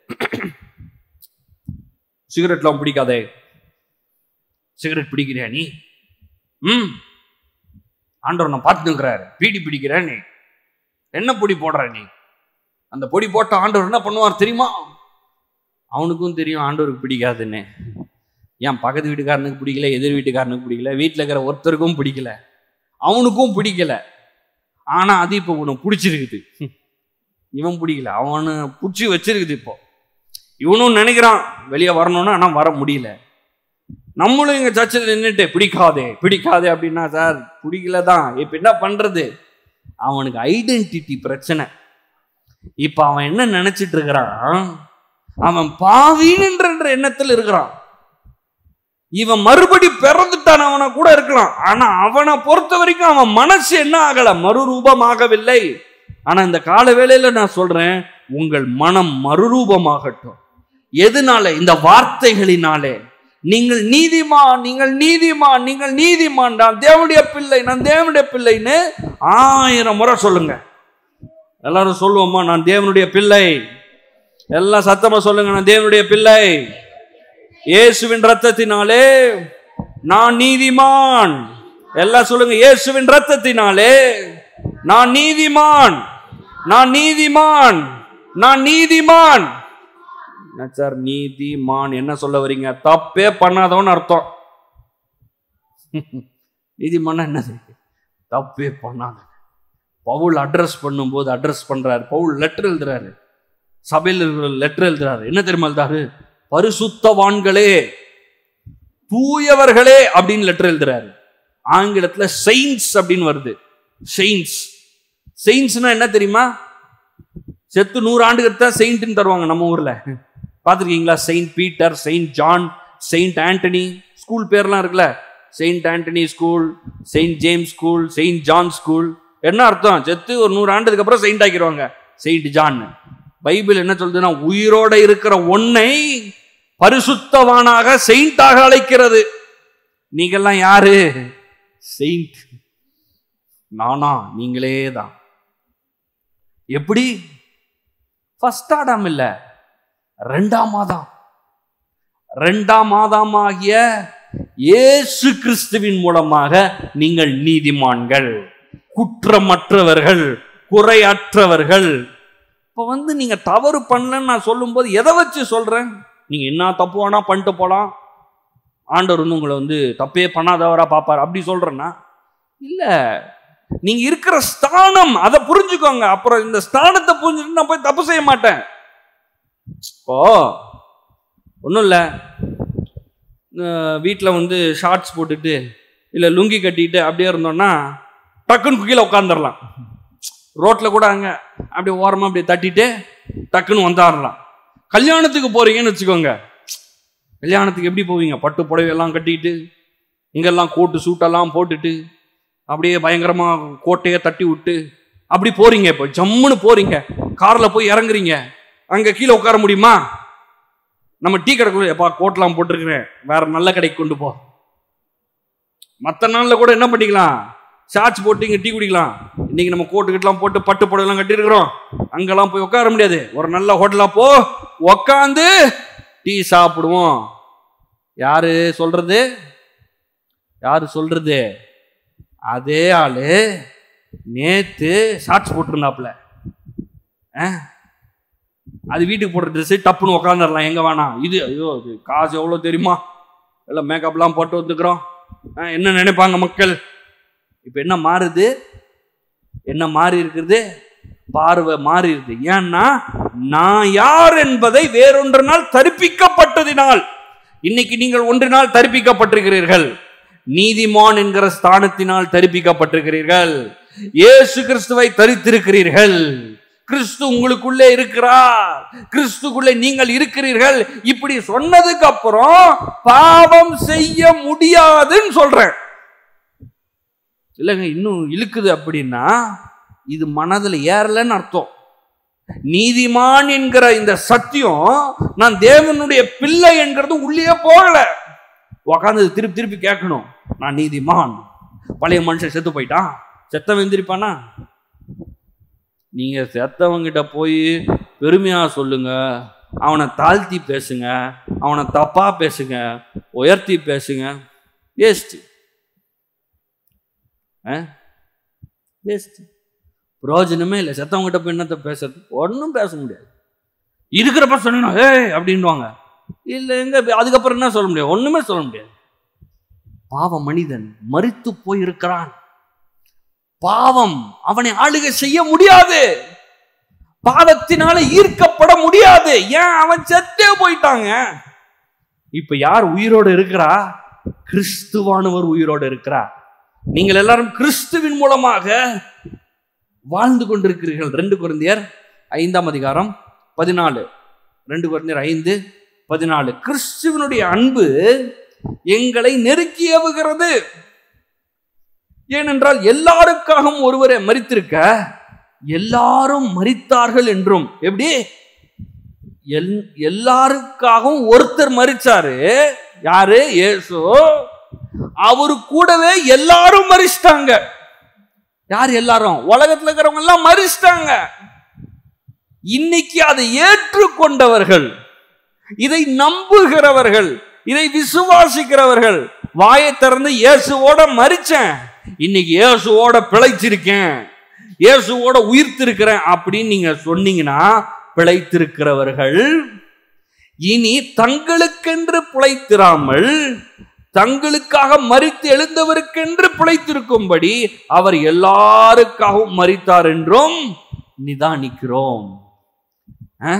சிகரெட்லாம் பிடிக்காதே சிகரெட் பிடிக்கிறியா நீ ம் ஆண்டவர் நான் பார்த்துக்கிறாரு பீடி பிடிக்கிற நீ என்ன பொடி போடுற நீ அந்த பொடி போட்ட ஆண்டவர் என்ன பண்ணுவார் தெரியுமா அவனுக்கும் தெரியும் ஆண்டவருக்கு பிடிக்காதுன்னு ஏன் பக்கத்து வீட்டுக்காரனுக்கு பிடிக்கல எதிர் வீட்டுக்காரனுக்கு பிடிக்கல வீட்டில் இருக்கிற ஒருத்தருக்கும் பிடிக்கல அவனுக்கும் பிடிக்கல ஆனா அது இப்போ உனக்கு பிடிச்சிருக்குது இவன் பிடிக்கல அவனு பிடிச்சி வச்சிருக்குது இப்போ இவனும் நினைக்கிறான் வெளியே வரணும்னு ஆனால் வர முடியல நம்மளும் இங்க சர்ச்சில் நின்றுட்டு பிடிக்காதே பிடிக்காதே அப்படின்னா சார் பிடிக்கல தான் இப்போ என்ன பண்றது அவனுக்கு ஐடென்டிட்டி பிரச்சனை இப்போ அவன் என்ன நினைச்சிட்டு இருக்கிறான் அவன் பாவின்ற எண்ணத்தில் இருக்கிறான் இவன் மறுபடி பிறந்துட்டான் அவனை கூட இருக்கலாம் ஆனா அவனை பொறுத்த வரைக்கும் அவன் மனசு என்ன ஆகல மறுரூபமாகவில்லை ஆனா இந்த கால வேளையில நான் சொல்றேன் உங்கள் மனம் மறுரூபமாகட்டும் எதனால இந்த வார்த்தைகளினாலே நீங்கள் நீதிமான் நீங்கள் நீதிமான் நீங்கள் நீதிமான் நான் தேவனுடைய பிள்ளை நான் தேவனுடைய பிள்ளைன்னு ஆயிரம் முறை சொல்லுங்க எல்லாரும் சொல்லுவோமா நான் தேவனுடைய பிள்ளை எல்லாம் சத்தமா சொல்லுங்க நான் தேவனுடைய பிள்ளை இயேசுவின் ரத்தத்தினாலே நான் நீதிமான் எல்லாம் சொல்லுங்க இயேசுவின் ரத்தத்தினாலே நான் நீதிமான் நான் நீதிமான் நான் நீதிமான் என்ன சார் நீதிமான் என்ன சொல்ல வரீங்க தப்பே பண்ணாதவன் அர்த்தம் நீதிமான் என்னது தப்பே பண்ணாத பவுல் அட்ரஸ் பண்ணும்போது அட்ரஸ் பண்றாரு பவுல் லெட்டர் எழுதுறாரு சபையில் இருக்கிற லெட்டர் எழுதுறாரு என்ன தெரியுமா எழுதாரு பரிசுத்தவான்களே தூயவர்களே அப்படின்னு லெட்டர் எழுதுறாரு ஆங்கிலத்துல செயின்ஸ் அப்படின்னு வருது செயின்ஸ் செயின்ஸ்னா என்ன தெரியுமா செத்து நூறு ஆண்டுக்கு தான் செயின்ட்னு தருவாங்க நம்ம ஊர்ல பார்த்துருக்கீங்களா saint Peter saint John saint Anthony school பேர்லாம் இருக்குல்ல saint Anthony school saint James school saint John school என்ன அர்த்தம் செத்து ஒரு நூறு ஆண்டுக்கு அப்புறம் செயின்ட் ஆக்கிடுவாங்க செயின்ட் ஜான் பைபிள் என்ன சொல்றதுன்னா உயிரோட இருக்கிற ஒன்னை பரிசுத்தவானாக செயின்டாக அழைக்கிறது நீங்கெல்லாம் யாரு செயின்ட் நானா நீங்களே தான் எப்படி ஃபர்ஸ்ட் ஆடாம் இல்ல ரெண்டாம் மாதம் ரெண்டாம் மாதமாகிய இயேசு கிறிஸ்துவின் மூலமாக நீங்கள் நீதிமான்கள் குற்றமற்றவர்கள் குறையற்றவர்கள் இப்போ வந்து நீங்க தவறு பண்ணலன்னு நான் சொல்லும்போது எதை வச்சு சொல்றேன் நீங்க என்ன தப்பு வேணா பண்ணிட்டு போலாம் ஆண்டவர் வந்து உங்களை வந்து தப்பே பண்ணாதவரா பார்ப்பார் அப்படி சொல்றேன்னா இல்ல நீங்க இருக்கிற ஸ்தானம் அதை புரிஞ்சுக்கோங்க அப்புறம் இந்த ஸ்தானத்தை புரிஞ்சுட்டு நான் போய் தப்பு செய்ய மாட்டேன் இப்போ ஒன்றும் இல்லை வீட்டில் வந்து ஷார்ட்ஸ் போட்டுட்டு இல்லை லுங்கி கட்டிட்டு அப்படியே இருந்தோம்னா டக்குன்னு கீழே உட்காந்துடலாம் ரோட்டில் கூட அங்கே அப்படியே ஓரமாக அப்படியே தட்டிட்டு டக்குன்னு வந்தாடலாம் கல்யாணத்துக்கு போறீங்கன்னு வச்சுக்கோங்க கல்யாணத்துக்கு எப்படி போவீங்க பட்டு புடவையெல்லாம் கட்டிட்டு இங்கெல்லாம் கோட்டு சூட்டெல்லாம் போட்டுட்டு அப்படியே பயங்கரமாக கோட்டையை தட்டி விட்டு அப்படி போறீங்க இப்போ ஜம்முன்னு போறீங்க காரில் போய் இறங்குறீங்க அங்கே கீழே உட்கார முடியுமா நம்ம டீ கடைக்குள்ள எப்பா கோட்லாம் போட்டிருக்கிறேன் வேற நல்ல கடைக்கு கொண்டு போ மற்ற நாளில் கூட என்ன பண்ணிக்கலாம் ஷார்ட்ஸ் போட்டு இங்கே டீ குடிக்கலாம் இன்னைக்கு நம்ம கோட்டு கிட்டலாம் போட்டு பட்டு புடவைலாம் கட்டியிருக்கிறோம் அங்கெல்லாம் போய் உட்கார முடியாது ஒரு நல்ல ஹோட்டலாக போ உக்காந்து டீ சாப்பிடுவோம் யாரு சொல்றது யாரு சொல்றது அதே ஆளு நேத்து ஷார்ட்ஸ் போட்டிருந்தாப்புல ஆ? அது வீட்டுக்கு போடுற ட்ரெஸ்ஸு டப்புன்னு உட்காந்துடலாம் எங்க வேணாம் இது ஐயோ இது காசு எவ்வளோ தெரியுமா எல்லாம் மேக்கப்லாம் போட்டு வந்துக்கிறோம் ஆ, என்ன நினைப்பாங்க மக்கள் இப்போ என்ன மாறுது என்ன மாறி இருக்குது பார்வை மாறி இருக்குது ஏன்னா நான் யார் என்பதை வேறொன்றினால் தரிப்பிக்கப்பட்டதினால் இன்னைக்கு நீங்கள் ஒன்றினால் தரிப்பிக்கப்பட்டிருக்கிறீர்கள் நீதிமான் என்கிற ஸ்தானத்தினால் தரிப்பிக்கப்பட்டிருக்கிறீர்கள் இயேசு கிறிஸ்துவை தரித்திருக்கிறீர்கள் கிறிஸ்து உங்களுக்குள்ளே இருக்கிறார் கிறிஸ்துக்குள்ளே நீங்கள் இருக்கிறீர்கள் இப்படி சொன்னதுக்கு அப்புறம் பாவம் செய்ய முடியாதுன்னு சொல்றேன் இல்லைங்க இன்னும் இழுக்குது அப்படின்னா இது மனதில் ஏறலன்னு அர்த்தம் நீதிமான் என்கிற இந்த சத்தியம் நான் தேவனுடைய பிள்ளை என்கிறது உள்ளே போகல உக்காந்து திருப்பி திருப்பி கேட்கணும் நான் நீதிமான் பழைய மனுஷன் செத்து போயிட்டான் செத்தவன் எந்திரிப்பானா நீங்க செத்தவங்கிட்ட போய் பெருமையா சொல்லுங்க அவனை தாழ்த்தி பேசுங்க அவனை தப்பா பேசுங்க உயர்த்தி பேசுங்க வேஸ்ட் வேஸ்ட் பிரயோஜனமே இல்லை செத்தவங்கிட்ட போய் என்னத்த பேசுறது ஒன்றும் பேச முடியாது இருக்கிறப்ப சொன்னா ஏய் அப்படின்வாங்க இல்லை எங்க அதுக்கப்புறம் என்ன சொல்ல முடியாது ஒண்ணுமே சொல்ல முடியாது பாவ மனிதன் மறித்து போயிருக்கிறான் பாவம் அவனை ஆளுகை செய்ய முடியாது பாவத்தினால ஈர்க்கப்பட முடியாது ஏன் அவன் செத்தே போயிட்டாங்க இப்ப யார் உயிரோடு இருக்கிறா கிறிஸ்துவானவர் உயிரோடு இருக்கிறார் நீங்கள் எல்லாரும் கிறிஸ்துவின் மூலமாக வாழ்ந்து கொண்டிருக்கிறீர்கள் ரெண்டு குழந்தையர் ஐந்தாம் அதிகாரம் பதினாலு ரெண்டு குழந்தையர் ஐந்து பதினாலு கிறிஸ்துவனுடைய அன்பு எங்களை நெருக்கி ஏவுகிறது ஏனென்றால் எல்லாருக்காகவும் ஒருவரை மறித்திருக்க எல்லாரும் மறித்தார்கள் என்றும் எப்படி எல்- எல்லாருக்காகவும் ஒருத்தர் மறிச்சாரு யாரு இயேசு அவரு கூடவே எல்லாரும் மறிச்சிட்டாங்க யார் எல்லாரும் உலகத்துல இருக்கிறவங்க எல்லாம் மறிச்சிட்டாங்க இன்னைக்கு அதை ஏற்றுக்கொண்டவர்கள் இதை நம்புகிறவர்கள் இதை விசுவாசிக்கிறவர்கள் வாயை திறந்து இயேசுவோட மறிச்சேன் இன்னைக்கு இயேசுவோட பிழைச்சிருக்கேன் இயேசுவோட உயிர்த்திருக்கிறேன் அப்படின்னு நீங்க சொன்னீங்கன்னா பிழைத்திருக்கிறவர்கள் இனி தங்களுக்கென்று பிழைத்திராமல் தங்களுக்காக மறித்து எழுந்தவருக்கென்று பிழைத்திருக்கும்படி அவர் எல்லாருக்காகவும் மறித்தார் என்றும் நிதானிக்கிறோம் ஆ?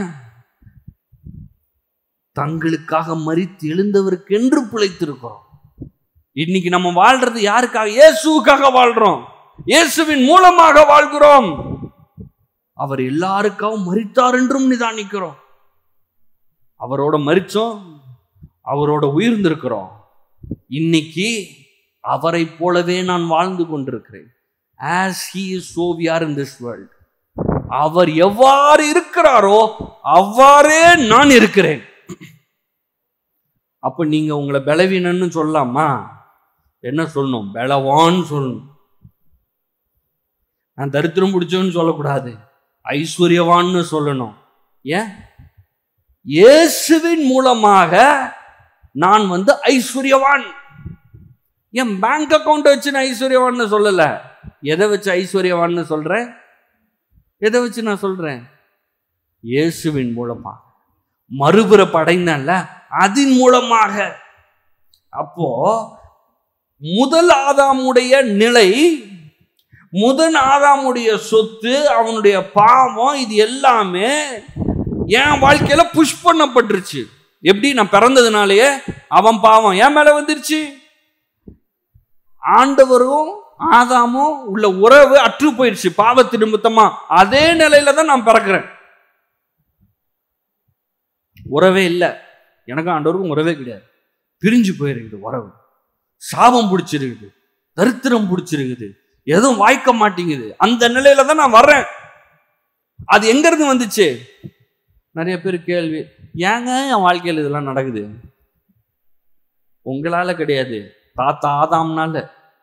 தங்களுக்காக மறித்து எழுந்தவருக்கென்று பிழைத்திருக்கிறோம் இன்னைக்கு நம்ம வாழ்றது யாருக்காக இயேசுவுக்காக வாழ்றோம் இயேசுவின் மூலமாக வாழ்கிறோம் அவர் எல்லாருக்காகவும் மறித்தார் என்றும் நிதானிக்கிறோம் அவரோட மறிச்சோம் அவரோட உயிர்ந்திருக்கிறோம் இன்னைக்கு அவரை போலவே நான் வாழ்ந்து கொண்டிருக்கிறேன் as he is so we are in this world அவர் எவ்வாறு இருக்கிறாரோ அவ்வாறே நான் இருக்கிறேன் அப்ப நீங்க உங்களை பலவீனன்னு சொல்லலாமா என்ன சொல்லணும் பலவான்னு சொல்லணும் நான் தரித்திரம் பிடிச்சவன்னு சொல்லக்கூடாது ஐஸ்வர்யவான்னு சொல்லணும் ஏன் இயேசுவின் மூலமாக நான் வந்து ஐஸ்வர்யவான் என் பேங்க் அக்கௌண்ட் வச்சு நான் ஐஸ்வர்யவான்னு சொல்லல எதை வச்சு ஐஸ்வர்யவான்னு சொல்றேன் எதை வச்சு நான் சொல்றேன் இயேசுவின் மூலமாக மறுபிறப்பு அடைந்தேன்ல அதன் மூலமாக அப்போ முதல் ஆதாமுடைய நிலை முதல் ஆதாமுடைய சொத்து அவனுடைய பாவம் இது எல்லாமே என் வாழ்க்கையில புஷ் பண்ணப்பட்டுருச்சு எப்படி நான் பிறந்ததுனாலயே அவன் பாவம் என் மேல வந்துருச்சு ஆண்டவரும் ஆதாமும் உள்ள உறவு அற்று போயிடுச்சு பாவத்து நிமித்தமா அதே நிலையில தான் நான் பிறக்கிறேன் உறவே இல்லை எனக்கும் ஆண்டவருக்கும் உறவே கிடையாது பிரிஞ்சு போயிருக்குது உறவு சாபம் பிடிச்சிருக்குது தரித்திரம் பிடிச்சிருக்குது எதுவும் வாய்க்க மாட்டேங்குது அந்த நிலையில தான் நான் வர்றேன் அது எங்க இருந்து வந்துச்சு நிறைய பேர் கேள்வி ஏங்க என் வாழ்க்கையில் இதெல்லாம் நடக்குது உங்களால கிடையாது தாத்தா ஆதாம்னால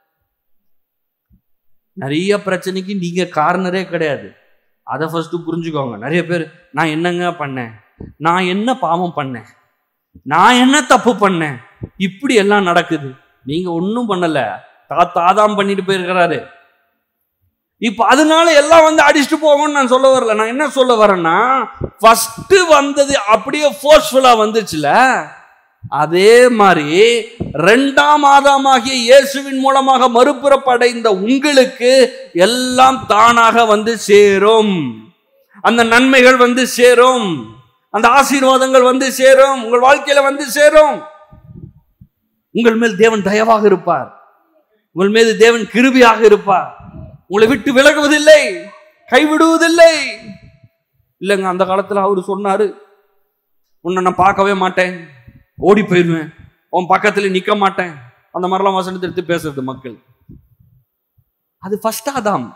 நிறைய பிரச்சனைக்கு நீங்க காரணரே கிடையாது அதை ஃபர்ஸ்ட் புரிஞ்சுக்கோங்க நிறைய பேர் நான் என்னங்க பண்ணேன் நான் என்ன பாவம் பண்ணேன் நான் என்ன தப்பு பண்ணேன் இப்படி எல்லாம் நடக்குது நீங்க ஒன்றும் பண்ணல தாத்தா ஆதாம் பண்ணிட்டு போயிருக்கிறாரு இப்ப அதனால எல்லாம் வந்து அடிச்சுட்டு போகும்னு நான் சொல்ல வரல நான் என்ன சொல்ல வரேன்னா ஃபர்ஸ்ட் வந்தது அப்படியே ஃபோர்ஸ்ஃபுல்லா வந்துச்சுல அதே மாதிரி ரெண்டாம் ஆதாமாகிய இயேசுவின் மூலமாக மறுபிறப்படைந்த உங்களுக்கு எல்லாம் தானாக வந்து சேரும் அந்த நன்மைகள் வந்து சேரும் அந்த ஆசீர்வாதங்கள் வந்து சேரும் உங்கள் வாழ்க்கையில வந்து சேரும் உங்கள் மேல் தேவன் தயவாக இருப்பார் உங்கள் மீது தேவன் கிருபியாக இருப்பார் உங்களை விட்டு விலகுவதில்லை கைவிடுவதில்லை இல்லைங்க அந்த காலத்துல அவரு சொன்னாரு உன்னை நான் பார்க்கவே மாட்டேன் ஓடி போயிடுவேன் உன் பக்கத்துல நிக்க மாட்டேன் அந்த மாதிரிலாம் வசனத்தை எடுத்து பேசுறது மக்கள் அது ஃபர்ஸ்ட் ஆதாம்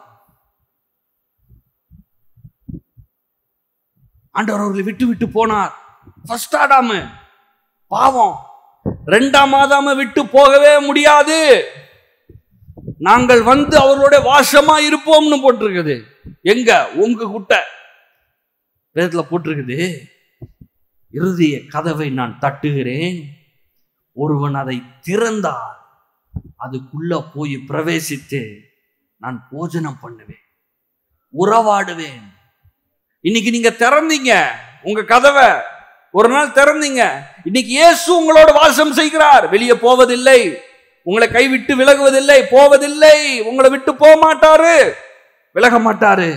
ஆண்டவர் அவர்களை விட்டு விட்டு போனார் ஃபர்ஸ்ட் ஆடாம பாவம் ரெண்டாம் ஆதாம விட்டு போகவே முடியாது நாங்கள் வந்து அவர்களோட வாசமா இருப்போம்னு போட்டிருக்குது எங்க உங்க குட்டை வேதத்துல போட்டிருக்குது இறுதிய கதவை நான் தட்டுகிறேன் ஒருவன் அதை திறந்தால் அதுக்குள்ள போய் பிரவேசித்து நான் போஜனம் பண்ணுவேன் உறவாடுவேன் இன்னைக்கு நீங்க திறந்தீங்க உங்க கதவை ஒரு நாள் திறந்தீங்க இன்னைக்கு இயேசு உங்களோட வாசம் செய்கிறார் வெளியே போவதில்லை உங்களை கைவிட்டு விலகுவதில்லை போவதில்லை உங்களை விட்டு போக மாட்டாரு விலக மாட்டாரு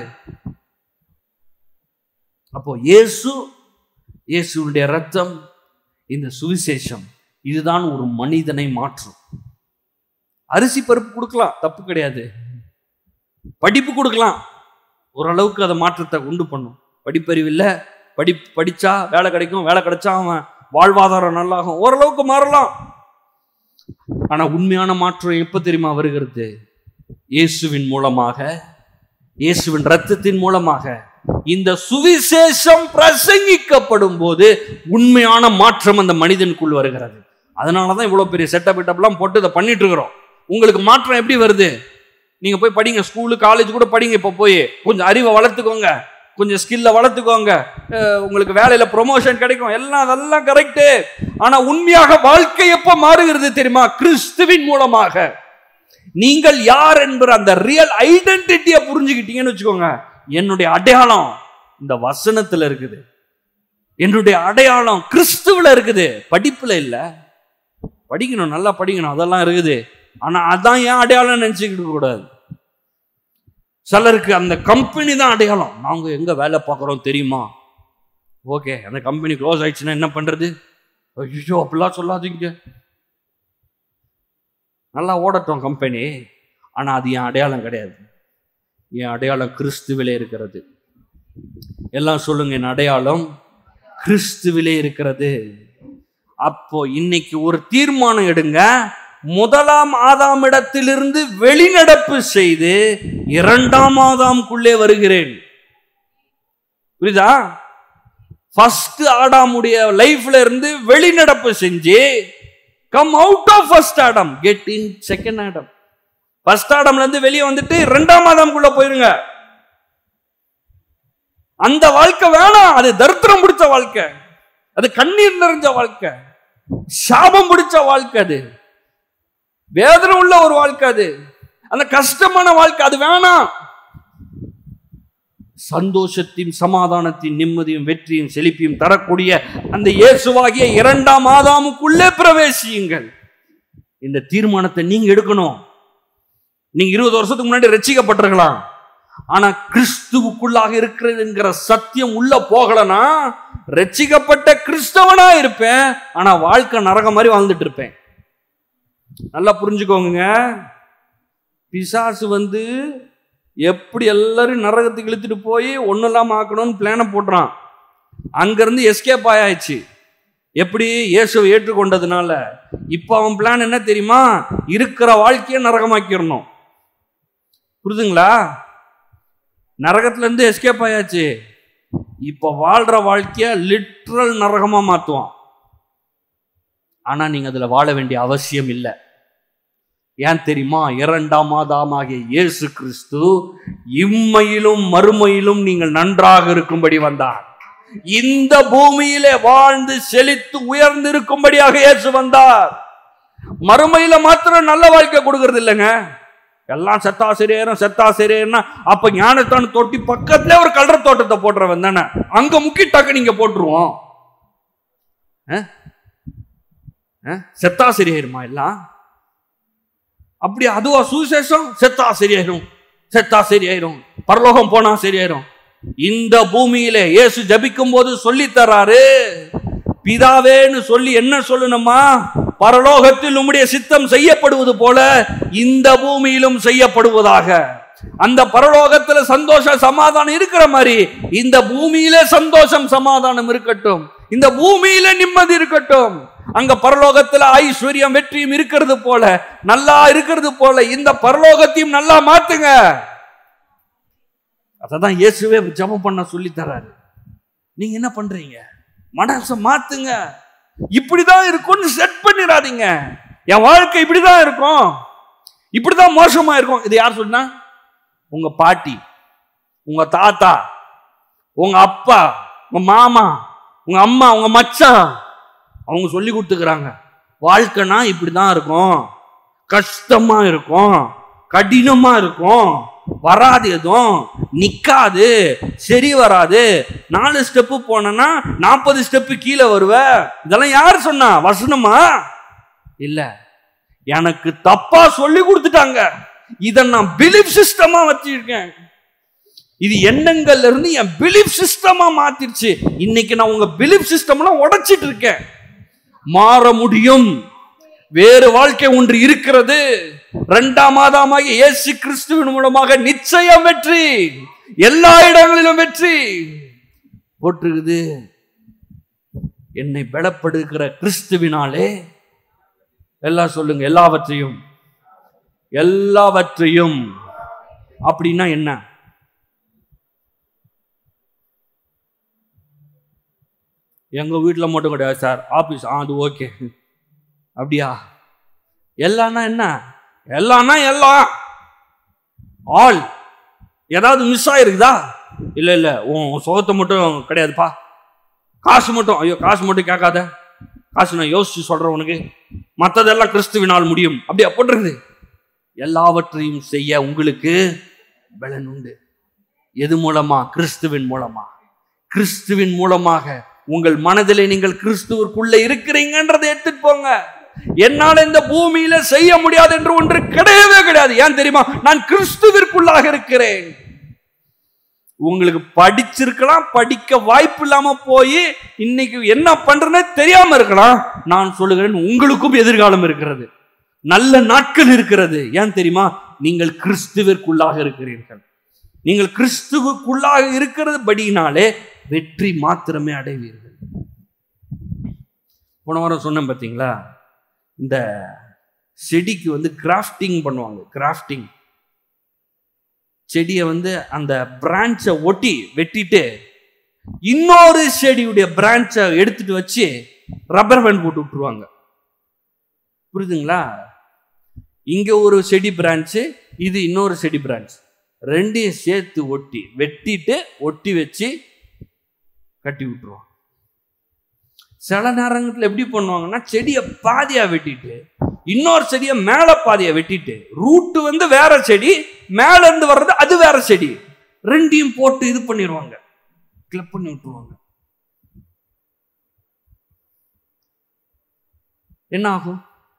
அப்போ இயேசு இயேசுடைய ரத்தம் இந்த சுவிசேஷம் இதுதான் ஒரு மனிதனை மாற்றும் அரிசி பருப்பு கொடுக்கலாம் தப்பு கிடையாது படிப்பு கொடுக்கலாம் ஓரளவுக்கு அதை மாற்றத்தை உண்டு பண்ணும் படிப்பறிவு இல்லை படி படிச்சா வேலை கிடைக்கும் வேலை கிடைச்சா அவன் வாழ்வாதாரம் நல்லாகும் ஓரளவுக்கு மாறலாம் ஆனா உண்மையான மாற்றம் எப்ப தெரியுமா வருகிறது இயேசுவின் மூலமாக இயேசுவின் ரத்தத்தின் மூலமாக இந்த சுவிசேஷம் பிரசங்கிக்கப்படும் போது உண்மையான மாற்றம் அந்த மனிதனுக்குள் வருகிறது அதனாலதான் இவ்வளவு பெரிய செட்டப் கிட்டப்லாம் போட்டு இதை பண்ணிட்டு இருக்கிறோம் உங்களுக்கு மாற்றம் எப்படி வருது நீங்க போய் படிங்க ஸ்கூலு காலேஜ் கூட படிங்க இப்போ போய் கொஞ்சம் அறிவை வளர்த்துக்கோங்க கொஞ்சம் ஸ்கில்ல வளர்த்துக்கோங்க அஹ் உங்களுக்கு வேலையில ப்ரொமோஷன் கிடைக்கும் எல்லாம் அதெல்லாம் கரெக்டு ஆனா உண்மையாக வாழ்க்கை எப்ப மாறுகிறது தெரியுமா கிறிஸ்துவின் மூலமாக நீங்கள் யார் என்கிற அந்த ரியல் ஐடென்டிட்டியை புரிஞ்சுக்கிட்டீங்கன்னு வச்சுக்கோங்க என்னுடைய அடையாளம் இந்த வசனத்துல இருக்குது என்னுடைய அடையாளம் கிறிஸ்துவுல இருக்குது படிப்புல இல்ல படிக்கணும் நல்லா படிக்கணும் அதெல்லாம் இருக்குது ஆனா அதான் ஏன் அடையாளம் நினைச்சுக்கிட்டு கூடாது சிலருக்கு அந்த கம்பெனி தான் அடையாளம் நாங்க எங்க வேலை பார்க்குறோம் தெரியுமா ஓகே அந்த கம்பெனி க்ளோஸ் ஆயிடுச்சுன்னா என்ன பண்றது ஐயோ அப்படிலாம் சொல்லாதீங்க நல்லா ஓடட்டும் கம்பெனி ஆனா அது என் அடையாளம் கிடையாது என் அடையாளம் கிறிஸ்துவிலே இருக்கிறது எல்லாம் சொல்லுங்க என் அடையாளம் கிறிஸ்துவிலே இருக்கிறது அப்போ இன்னைக்கு ஒரு தீர்மானம் எடுங்க முதலாம் ஆதாமிடத்திலிருந்து வெளிநடப்பு செய்து இரண்டாம் ஆதாமுக்குள்ளே வருகிறேன் புரியுதா ஃபர்ஸ்ட் ஆடாமுடைய லைஃப்ல இருந்து வெளிநடப்பு செஞ்சு come out of first Adam get in second Adam first ஆடம்ல இருந்து வெளியே வந்துட்டு இரண்டாம் ஆதாமுக்குள்ள போயிருங்க அந்த வாழ்க்கை வேணாம் அது தரித்திரம் பிடிச்ச வாழ்க்கை அது கண்ணீர் நிறைஞ்ச வாழ்க்கை சாபம் பிடிச்ச வாழ்க்கை அது வேதனை உள்ள ஒரு வாழ்க்கை அது அந்த கஷ்டமான வாழ்க்கை அது வேணாம் சந்தோஷத்தையும் சமாதானத்தையும் நிம்மதியும் வெற்றியும் செழிப்பையும் தரக்கூடிய அந்த இயேசுவாகிய இரண்டாம் ஆதாமுக்குள்ளே பிரவேசியுங்கள் இந்த தீர்மானத்தை நீங்க எடுக்கணும் நீங்க இருபது வருஷத்துக்கு முன்னாடி ரசிக்கப்பட்டிருக்கலாம் ஆனா கிறிஸ்துவுக்குள்ளாக இருக்கிறதுங்கிற சத்தியம் உள்ள போகலனா ரட்சிக்கப்பட்ட கிறிஸ்தவனா இருப்பேன் ஆனா வாழ்க்கை நரகம் மாதிரி வாழ்ந்துட்டு இருப்பேன் நல்லா புரிஞ்சுக்கோங்க பிசாசு வந்து எப்படி எல்லாரும் நரகத்துக்கு இழுத்துட்டு போய் ஒன்றும் இல்லாமல் ஆக்கணும்னு பிளானை போடுறான் அங்கேருந்து எஸ்கேப் ஆயாச்சு எப்படி இயேசுவை ஏற்றுக்கொண்டதுனால இப்போ அவன் பிளான் என்ன தெரியுமா இருக்கிற வாழ்க்கையை நரகமாக்கிடணும் புரிதுங்களா நரகத்துலேருந்து எஸ்கேப் ஆயாச்சு இப்போ வாழ்கிற வாழ்க்கையை லிட்ரல் நரகமாக மாற்றுவான் ஆனால் நீங்கள் அதில் வாழ வேண்டிய அவசியம் இல்லை ஏன் தெரியுமா இரண்டாம் மாதமாகிய இயேசு கிறிஸ்து இம்மையிலும் மறுமையிலும் நீங்கள் நன்றாக இருக்கும்படி வந்தார் இந்த பூமியிலே வாழ்ந்து செழித்து உயர்ந்து இருக்கும்படியாக இயேசு வந்தார் மறுமையில மாத்திரம் நல்ல வாழ்க்கை கொடுக்கறது இல்லைங்க எல்லாம் செத்தாசிரியரும் செத்தாசிரியர்னா அப்ப ஞானத்தான தொட்டி பக்கத்துல ஒரு கலர தோட்டத்தை போடுறவன் தானே அங்க முக்கி டக்கு நீங்க போட்டுருவோம் அஹ்? அஹ்? செத்தாசிரியருமா எல்லாம் அப்படி அதுவா சுவிசேஷம் செத்தா சரியாயிரும் செத்தா சரியாயிரும் பரலோகம் போனா சரியாயிரும் இந்த பூமியிலே இயேசு ஜபிக்கும் போது சொல்லி தராரு பிதாவேன்னு சொல்லி என்ன சொல்லணுமா பரலோகத்தில் உம்முடைய சித்தம் செய்யப்படுவது போல இந்த பூமியிலும் செய்யப்படுவதாக அந்த பரலோகத்துல சந்தோஷ சமாதானம் இருக்கிற மாதிரி இந்த பூமியில சந்தோஷம் சமாதானம் இருக்கட்டும் இந்த பூமியில நிம்மதி இருக்கட்டும் அங்க பரலோகத்துல ஐஸ்வர்யம் வெற்றியும் இருக்கிறது போல நல்லா இருக்கிறது போல இந்த பரலோகத்தையும் நல்லா மாத்துங்க அததான் இயேசுவே ஜெபம் பண்ண சொல்லி தராரு நீங்க என்ன பண்றீங்க மனசை மாத்துங்க இப்படிதான் இருக்கும்னு செட் பண்ணிடாதீங்க என் வாழ்க்கை இப்படிதான் இருக்கும் இப்படிதான் மோசமா இருக்கும் இது யார் சொன்னா உங்க பாட்டி உங்க தாத்தா உங்க அப்பா உங்க மாமா உங்க அம்மா உங்க மச்சான் அவங்க சொல்லி கொடுத்துக்கிறாங்க வாழ்க்கைனா இப்படிதான் இருக்கும் கஷ்டமா இருக்கும் கடினமா இருக்கும் வராது எதுவும் நிக்காது சரி வராது நாலு ஸ்டெப்பு போனேன்னா நாற்பது ஸ்டெப்பு கீழே வருவ இதெல்லாம் யார் சொன்னா வசனமா இல்ல எனக்கு தப்பா சொல்லி கொடுத்துட்டாங்க இதை நான் பிலீஃப் சிஸ்டமா வச்சிருக்கேன் இது எண்ணங்கள்ல இருந்து என் பிலீஃப் சிஸ்டமா மாத்திருச்சு இன்னைக்கு நான் உங்க பிலீஃப் சிஸ்டம்லாம் உடைச்சிட்டு இருக்கேன் மாற முடியும் வேறு வாழ்க்கை ஒன்று இருக்கிறது இரண்டாம் மாதமாக இயேசு கிறிஸ்துவின் மூலமாக நிச்சயம் வெற்றி எல்லா இடங்களிலும் வெற்றி போட்டிருக்குது என்னை பலப்படுகிற கிறிஸ்துவினாலே எல்லாம் சொல்லுங்க எல்லாவற்றையும் எல்லாவற்றையும் அப்படின்னா என்ன எங்க வீட்டில் மட்டும் கிடையாது சார் ஆபீஸ் ஆ அது ஓகே அப்படியா எல்லாம்னா என்ன எல்லாம்னா எல்லாம் ஆல் ஏதாவது மிஸ் ஆயிருக்குதா இல்லை இல்லை உன் சுகத்தை மட்டும் கிடையாதுப்பா காசு மட்டும் ஐயோ காசு மட்டும் கேட்காத காசு நான் யோசிச்சு சொல்றேன் உனக்கு மற்றதெல்லாம் கிறிஸ்துவினால் முடியும் அப்படியா போட்டிருக்குது எல்லாவற்றையும் செய்ய உங்களுக்கு பலன் உண்டு எது மூலமா கிறிஸ்துவின் மூலமா கிறிஸ்துவின் மூலமாக உங்கள் மனதிலே நீங்கள் கிறிஸ்துவிற்குள்ள இருக்கிறீங்கன்றதை எடுத்துட்டு போங்க என்னால இந்த பூமியில செய்ய முடியாது என்று ஒன்று கிடையவே கிடையாது ஏன் தெரியுமா நான் கிறிஸ்துவிற்குள்ளாக இருக்கிறேன் உங்களுக்கு படிச்சிருக்கலாம் படிக்க வாய்ப்பு இல்லாம போய் இன்னைக்கு என்ன பண்றேன்னு தெரியாம இருக்கலாம் நான் சொல்லுகிறேன் உங்களுக்கும் எதிர்காலம் இருக்கிறது நல்ல நாட்கள் இருக்கிறது ஏன் தெரியுமா நீங்கள் கிறிஸ்துவிற்குள்ளாக இருக்கிறீர்கள் நீங்கள் கிறிஸ்துவுக்குள்ளாக இருக்கிறது படியினாலே வெற்றி மாத்திரமே அடைவீர்கள் போன வாரம் சொன்னேன் பார்த்தீங்களா இந்த செடிக்கு வந்து கிராஃப்டிங் பண்ணுவாங்க கிராஃப்டிங் செடியை வந்து அந்த பிரான்ச்சை ஒட்டி வெட்டிட்டு இன்னொரு செடியுடைய பிரான்ச்சை எடுத்துட்டு வச்சு ரப்பர் பேண்ட் போட்டு விட்டுருவாங்க புரியுதுங்களா இங்க ஒரு செடி பிரான்ச்சு இது இன்னொரு செடி பிரான்ச் ரெண்டையும் சேர்த்து ஒட்டி வெட்டிட்டு ஒட்டி வச்சு கட்டி விட்டுருவாங்க சில நேரங்கத்தில் எப்படி பண்ணுவாங்கன்னா செடியை பாதியா வெட்டிட்டு இன்னொரு செடியை மேல பாதியா வெட்டிட்டு ரூட்டு வந்து வேற செடி மேல இருந்து வர்றது அது வேற செடி ரெண்டையும் போட்டு இது பண்ணிடுவாங்க கிளப் பண்ணி விட்டுருவாங்க என்ன ஆகும்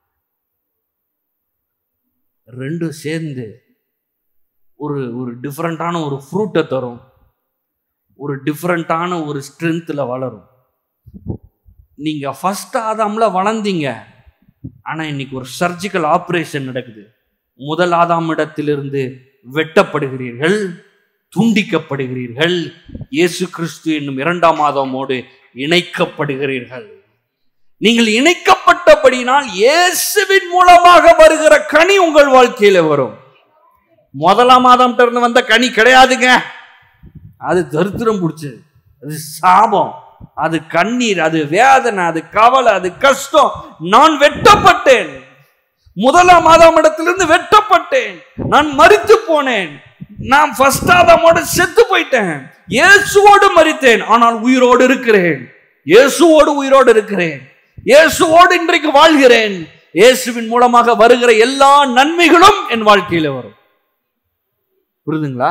ரெண்டும் சேர்ந்து ஒரு ஒரு டிஃப்ரெண்ட்டான ஒரு ஃப்ரூட்டை தரும் ஒரு டிஃப்ரெண்ட்டான ஒரு ஸ்ட்ரென்த்தில் வளரும் நீங்கள் ஃபஸ்ட் ஆதாமில் வளர்ந்தீங்க ஆனால் இன்னைக்கு ஒரு சர்ஜிக்கல் ஆப்ரேஷன் நடக்குது முதல் ஆதாம் இடத்திலிருந்து வெட்டப்படுகிறீர்கள் துண்டிக்கப்படுகிறீர்கள் இயேசு கிறிஸ்து என்னும் இரண்டாம் ஆதாமோடு இணைக்கப்படுகிறீர்கள் நீங்கள் இணைக்கப்பட்டபடினால் இயேசுவின் மூலமாக வருகிற கனி உங்கள் வாழ்க்கையில வரும் முதலாம் மாதம் இருந்து வந்த கனி கிடையாதுங்க அது தரித்திரம் பிடிச்சது அது சாபம் அது கண்ணீர் அது வேதனை அது கவலை அது கஷ்டம் நான் வெட்டப்பட்டேன் முதலாம் மாதம் இடத்திலிருந்து வெட்டப்பட்டேன் நான் மரித்து போனேன் நான் ஃபர்ஸ்ட் ஆதாமோட செத்து போயிட்டேன் இயேசுவோடு மரித்தேன் ஆனால் உயிரோடு இருக்கிறேன் இயேசுவோடு உயிரோடு இருக்கிறேன் இயேசுவோடு இன்றைக்கு வாழ்கிறேன் இயேசுவின் மூலமாக வருகிற எல்லா நன்மைகளும் என் வாழ்க்கையில வரும் புரியுதுங்களா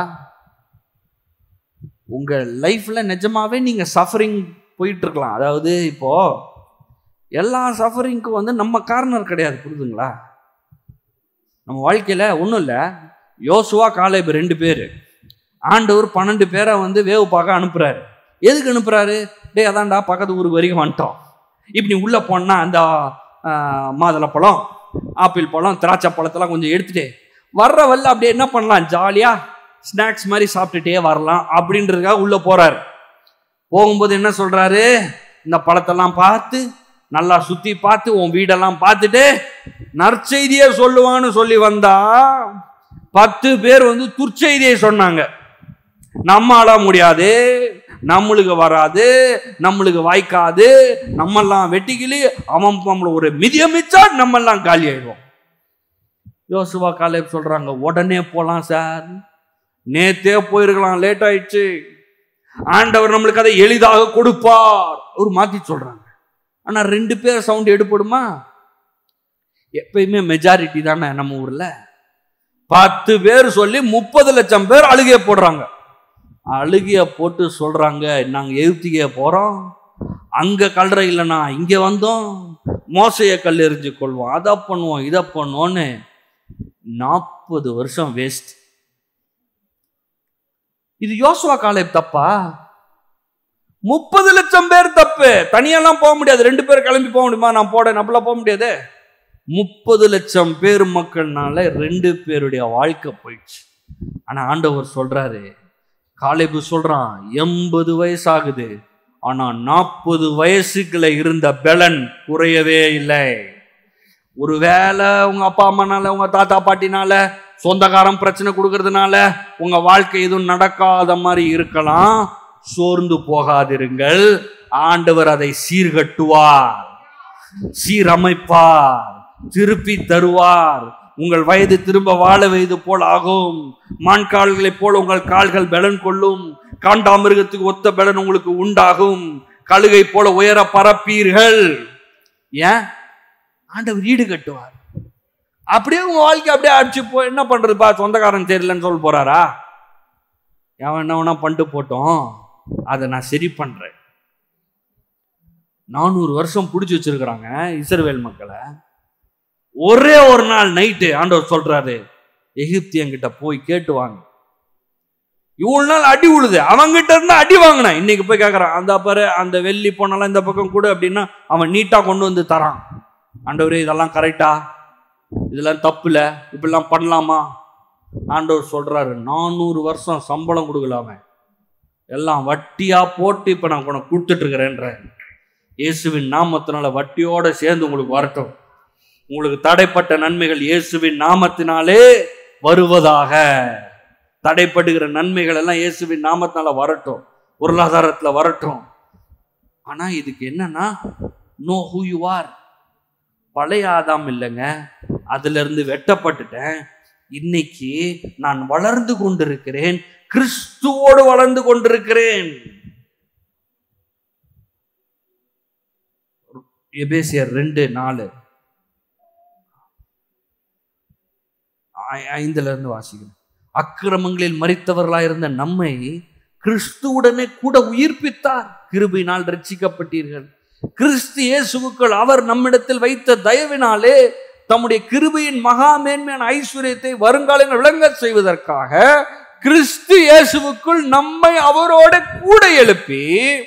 உங்க லைஃப்ல நிஜமாவே நீங்க சஃபரிங் போயிட்டு இருக்கலாம் அதாவது இப்போ எல்லா சஃபரிங்க்கும் வந்து நம்ம கார்னர் கிடையாது புரியுதுங்களா நம்ம வாழ்க்கையில ஒன்றும் இல்லை யோசுவா காலேப் ரெண்டு பேர் ஆண்டவர் பன்னெண்டு பேரை வந்து வேவு பார்க்க அனுப்புறாரு எதுக்கு அனுப்புறாரு டேய் அதான்டா பக்கத்து ஊருக்கு வரைக்கும் வந்துட்டோம் இப்படி உள்ள போனா அந்த மாதுளை பழம் ஆப்பிள் பழம் திராட்சை பழத்தெல்லாம் கொஞ்சம் எடுத்துட்டு வர்ற வல்ல அப்படியே என்ன பண்ணலாம் ஜாலியா ஸ்நாக்ஸ் மாதிரி சாப்பிட்டுட்டே வரலாம் அப்படின்றதுக்காக உள்ள போறாரு போகும்போது என்ன சொல்றாரு இந்த பழத்தெல்லாம் பார்த்து நல்லா சுத்தி பார்த்து உன் வீடெல்லாம் பார்த்துட்டு நற்செய்தியை சொல்லுவான்னு சொல்லி வந்தா பத்து பேர் வந்து துர்ச்செய்தியை சொன்னாங்க நம்மால முடியாது நம்மளுக்கு வராது நம்மளுக்கு வாய்க்காது நம்மெல்லாம் வெட்டிக்கிளி அவன் நம்மள ஒரு மிதியமிச்சா நம்மெல்லாம் காலி ஆயிடுவோம் யோசுவா காலேப் சொல்றாங்க உடனே போலாம் சார் நேத்தே போயிருக்கலாம் லேட் ஆயிடுச்சு ஆண்டவர் நம்மளுக்கு அதை எளிதாக கொடுப்பார் ஒரு மாத்தி சொல்றாங்க ஆனா ரெண்டு பேர் சவுண்ட் எடுப்படுமா எப்பயுமே மெஜாரிட்டி தானே நம்ம ஊர்ல பத்து பேர் சொல்லி முப்பது லட்சம் பேர் அழுகைய போடுறாங்க அழுகைய போட்டு சொல்றாங்க நாங்க எதிர்த்திக்க போறோம் அங்க கல்ற இல்லைனா இங்க வந்தோம் மோசைய கல் எறிஞ்சு கொள்வோம் அதை பண்ணுவோம் இதை பண்ணுவோன்னு நாற்பது வருஷம் வேஸ்ட் இது யோசுவா காலேப் தப்பா முப்பது லட்சம் பேர் தப்பு தனியெல்லாம் போக முடியாது ரெண்டு பேர் கிளம்பி போக முடியுமா நான் போட நம்மளாம் போக முடியாது முப்பது லட்சம் பேர் மக்கள்னால ரெண்டு பேருடைய வாழ்க்கை போயிடுச்சு ஆனா ஆண்டவர் சொல்றாரு காலேபு சொல்றான் எண்பது வயசு ஆகுது ஆனா நாற்பது வயசுக்குள்ள இருந்த பெலன் குறையவே இல்லை ஒருவேளை உங்க அப்பா அம்மானால உங்க தாத்தா பாட்டினால சொந்தக்காரன் பிரச்சனை கொடுக்கறதுனால உங்க வாழ்க்கை எதுவும் நடக்காத மாதிரி இருக்கலாம் சோர்ந்து போகாதிருங்கள் ஆண்டவர் அதை சீர்கட்டுவார் சீரமைப்பார் திருப்பி தருவார் உங்கள் வயது திரும்ப வாழ வயது போல் ஆகும் மான் கால்களைப் போல உங்கள் கால்கள் பலன் கொள்ளும் காண்டாமிருகத்துக்கு ஒத்த பலன் உங்களுக்கு உண்டாகும் கழுகை போல உயர பரப்பீர்கள் ஏன் ஆண்டவர் ஈடு கட்டுவார் அப்படியே உங்க வாழ்க்கை அப்படியே அடிச்சு போ என்ன பண்றதுப்பா சொந்தக்காரன் தெரியலன்னு சொல்ல போறாரா எவன் என்ன வேணா பண்ணிட்டு போட்டோம் அதை நான் சரி பண்றேன் நானூறு வருஷம் பிடிச்சி வச்சிருக்கிறாங்க இஸ்ரவேல் மக்களை ஒரே ஒரு நாள் நைட்டு ஆண்டவர் சொல்றாரு எகிப்தியங்கிட்ட போய் கேட்டு வாங்க இவ்வளவு நாள் அடி உழுது அவங்கிட்ட இருந்தா அடி வாங்கினேன் இன்னைக்கு போய் கேட்கறான் அந்த பாரு அந்த வெள்ளி பொண்ணெல்லாம் இந்த பக்கம் கொடு அப்படின்னா அவன் நீட்டா கொண்டு வந்து தரான் ஆண்டவரே இதெல்லாம் கரெக்டா இதெல்லாம் தப்பு இல்லை இப்படிலாம் பண்ணலாமா ஆண்டவர் சொல்றாரு நானூறு வருஷம் சம்பளம் கொடுக்கலாம எல்லாம் வட்டியா போட்டு இப்ப நான் உனக்கு கொடுத்துட்டு இருக்கிறேன்ற இயேசுவின் நாமத்தினால வட்டியோட சேர்ந்து உங்களுக்கு வரட்டும் உங்களுக்கு தடைப்பட்ட நன்மைகள் இயேசுவின் நாமத்தினாலே வருவதாக தடைப்படுகிற நன்மைகள் எல்லாம் இயேசுவின் நாமத்தினால வரட்டும் பொருளாதாரத்துல வரட்டும் ஆனா இதுக்கு என்னன்னா நோ ஹூ யூ ஆர் பழைய ஆதாம் இல்லைங்க அதுல இருந்து வெட்டப்பட்டுட்டேன் இன்னைக்கு நான் வளர்ந்து கொண்டிருக்கிறேன் கிறிஸ்துவோடு வளர்ந்து கொண்டிருக்கிறேன் எபேசியர் ரெண்டு நாலு ஐ- ஐந்துல இருந்து வாசிக்கிறேன் அக்கிரமங்களில் மறித்தவர்களாயிருந்த நம்மை கிறிஸ்துவுடனே கூட உயிர்ப்பித்தார் கிருபையினால் ரட்சிக்கப்பட்டீர்கள் கிறிஸ்து இயேசுவுக்குள் அவர் நம்மிடத்தில் வைத்த தயவினாலே தம்முடைய கிருபையின் மகா மேன்மையான ஐஸ்வர்யத்தை வருங்காலங்கள் விளங்க செய்வதற்காக கிறிஸ்து இயேசுவுக்குள் நம்மை அவரோட கூட எழுப்பி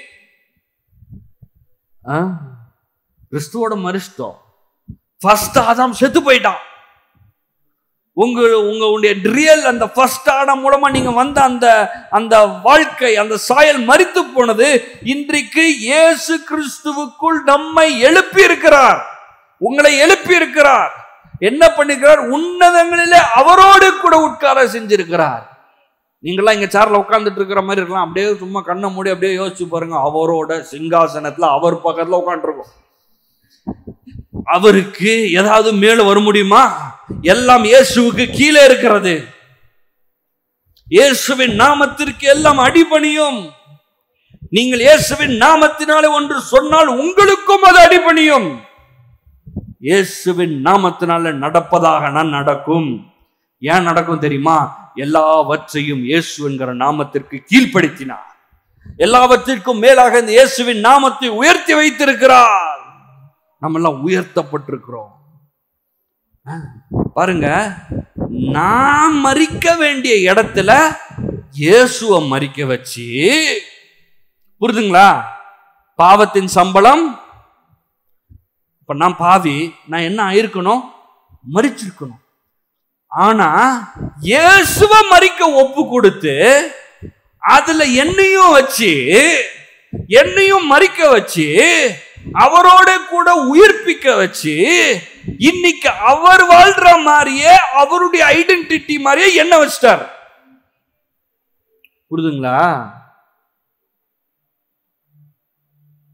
ஆ, கிறிஸ்துவோட மறிச்சிட்டோம் ஃபர்ஸ்ட் ஆதாம் செத்து போயிட்டான் உங்க உங்க உடைய ரியல் அந்த ஃபர்ஸ்ட் ஆடம் மூலமா நீங்க வந்த அந்த அந்த வாழ்க்கை அந்த சாயல் மரித்து போனது இன்றைக்கு இயேசு கிறிஸ்துவுக்குள் நம்மை எழுப்பி இருக்கிறார் உங்களை எழுப்பி இருக்கிறார் என்ன பண்ணிருக்கிறார் உன்னதங்களிலே அவரோடு கூட உட்கார செஞ்சிருக்கிறார் நீங்களாம் இங்க சேர்ல உட்கார்ந்துட்டு இருக்கிற மாதிரி இருக்கலாம் அப்படியே சும்மா கண்ணை மூடி அப்படியே யோசிச்சு பாருங்க அவரோட சிங்காசனத்துல அவர் பக்கத்துல உட்காந்துருக்கும் அவருக்கு ஏதாவது மேல வர முடியுமா எல்லாம் இயேசுவுக்கு கீழே இருக்கிறது இயேசுவின் நாமத்திற்கு எல்லாம் அடிபணியும் நீங்கள் இயேசுவின் நாமத்தினாலே ஒன்று சொன்னால் உங்களுக்கும் அது அடிபணியும் இயேசுவின் நாமத்தினால நடப்பதாக நான் நடக்கும் ஏன் நடக்கும் தெரியுமா எல்லாவற்றையும் இயேசு என்கிற நாமத்திற்கு கீழ்ப்படுத்தினார் எல்லாவற்றிற்கும் மேலாக இந்த இயேசுவின் நாமத்தை உயர்த்தி வைத்திருக்கிறார் நம்ம எல்லாம் உயர்த்தப்பட்டிருக்கிறோம் ஆ, பாருங்க நான் மறிக்க வேண்டிய இடத்துல இயேசுவை மறிக்க வச்சு புரிதுங்களா பாவத்தின் சம்பளம் இப்ப நான் பாவி நான் என்ன ஆயிருக்கணும் மறிச்சிருக்கணும் ஆனா இயேசுவ மறிக்க ஒப்பு கொடுத்து அதுல என்னையும் வச்சு என்னையும் மறிக்க வச்சு அவரோட கூட உயிர்ப்பிக்க வச்சு இன்னைக்கு அவர் வாழ்ற மாதிரியே அவருடைய ஐடென்டிட்டி மாதிரியே என்ன வச்சிட்டார் புரிதுங்களா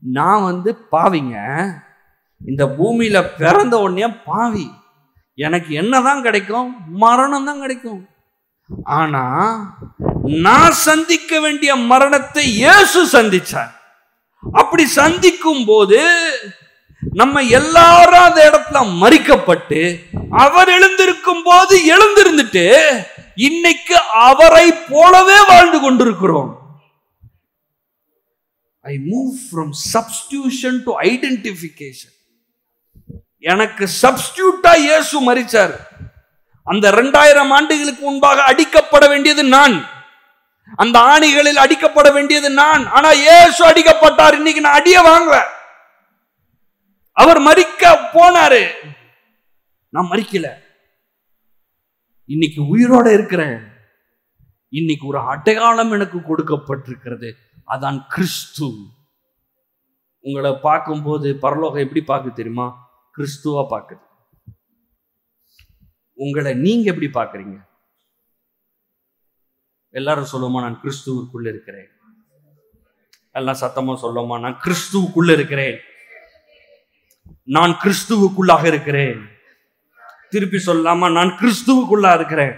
நான் வந்து பாவிங்க இந்த பூமியில பிறந்த உடனே பாவி எனக்கு என்னதான் கிடைக்கும் மரணம் தான் கிடைக்கும் ஆனா நான் சந்திக்க வேண்டிய மரணத்தை இயேசு சந்திச்சார் அப்படி சந்திக்கும் போது நம்ம எல்லாரும் அந்த இடத்துல மறிக்கப்பட்டு அவர் எழுந்திருக்கும் போது எழுந்திருந்துட்டு இன்னைக்கு அவரை போலவே வாழ்ந்து கொண்டிருக்கிறோம் I move from substitution to identification எனக்கு சப்ஸ்டியூட்டா இயேசு மறிச்சார் அந்த ரெண்டாயிரம் ஆண்டுகளுக்கு முன்பாக அடிக்கப்பட வேண்டியது நான் அந்த ஆணிகளில் அடிக்கப்பட வேண்டியது நான் ஆனா இயேசு அடிக்கப்பட்டார் இன்னைக்கு நான் அடிய வாங்கல அவர் மறிக்க போனாரு நான் மறிக்கல இன்னைக்கு உயிரோட இருக்கிறேன் இன்னைக்கு ஒரு அடையாளம் எனக்கு கொடுக்கப்பட்டிருக்கிறது அதான் கிறிஸ்து உங்களை பார்க்கும்போது பரலோகம் எப்படி பார்க்க தெரியுமா கிறிஸ்துவா பார்க்குது உங்களை நீங்க எப்படி பார்க்கறீங்க எல்லாரும் சொல்லுமா நான் கிறிஸ்துவுக்குள்ள இருக்கிறேன் எல்லாம் சத்தமா சொல்லுமா நான் கிறிஸ்துவுக்குள்ள இருக்கிறேன் நான் கிறிஸ்துவுக்குள்ளாக இருக்கிறேன் திருப்பி சொல்லாமா நான் கிறிஸ்துவுக்குள்ளா இருக்கிறேன்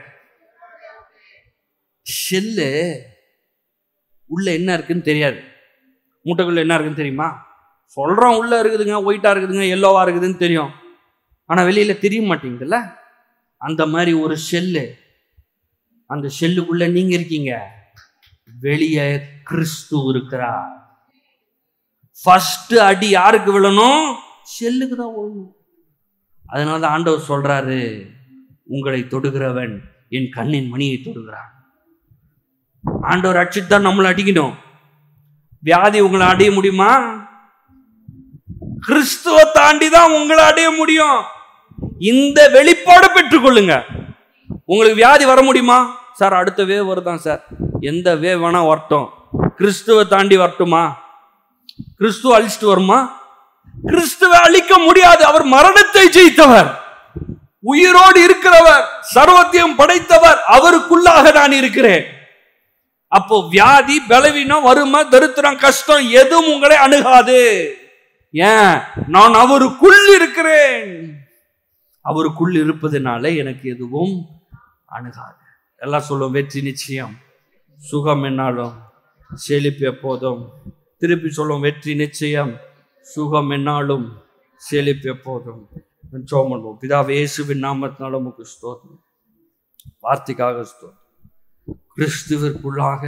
ஷெல்லு உள்ள என்ன இருக்குன்னு தெரியாது மூட்டைக்குள்ள என்ன இருக்குன்னு தெரியுமா சொல்றோம் உள்ள இருக்குதுங்க ஒயிட்டா இருக்குதுங்க எல்லோவா இருக்குதுன்னு தெரியும் ஆனா வெளியில தெரிய மாட்டேங்குதுல்ல அந்த மாதிரி ஒரு ஷெல்லு அந்த ஷெல்லுக்குள்ள நீங்க இருக்கீங்க வெளியே கிறிஸ்து இருக்கிறார் ஃபர்ஸ்ட் அடி யாருக்கு விழணும் ஷெல்லுக்கு தான் விழணும் அதனால தான் ஆண்டவர் சொல்றாரு உங்களை தொடுகிறவன் என் கண்ணின் மணியை தொடுகிறான் ஆண்டவர் அடிச்சுட்டு தான் நம்மளை அடிக்கணும் வியாதி உங்களை அடைய முடியுமா கிறிஸ்துவ தாண்டி தான் உங்களை அடைய முடியும் இந்த வெளிப்பாடு பெற்றுக்கொள்ளுங்க உங்களுக்கு வியாதி வர முடியுமா சார் அடுத்த வேவ் வருதான் சார் எந்த வேவ் வேணா வரட்டும் கிறிஸ்துவ தாண்டி வரட்டுமா கிறிஸ்துவ அழிச்சிட்டு வருமா கிறிஸ்துவை அழிக்க முடியாது அவர் மரணத்தை ஜெயித்தவர் உயிரோடு இருக்கிறவர் சர்வத்தையும் படைத்தவர் அவருக்குள்ளாக நான் இருக்கிறேன் அப்போ வியாதி பலவீனம் வறுமை தரித்திரம் கஷ்டம் எதுவும் உங்களை அணுகாது ஏன் நான் அவருக்குள் இருக்கிறேன் அவருக்குள் இருப்பதனால எனக்கு எதுவும் அணுகாது எல்லாம் சொல்லும் வெற்றி நிச்சயம் சுகம் என்னாலும் செழிப்பு எப்போதும் திருப்பி சொல்லும் வெற்றி நிச்சயம் சுகம் என்னாலும் செழிப்பு எப்போதும் ஜெபம் பண்ணுவோம் பிதாவே இயேசுவின் நாமத்தினால உமக்கு ஸ்தோத்திரம் வார்த்தைக்காக ஸ்தோத்திரம் கிறிஸ்துவிற்குள்ளாக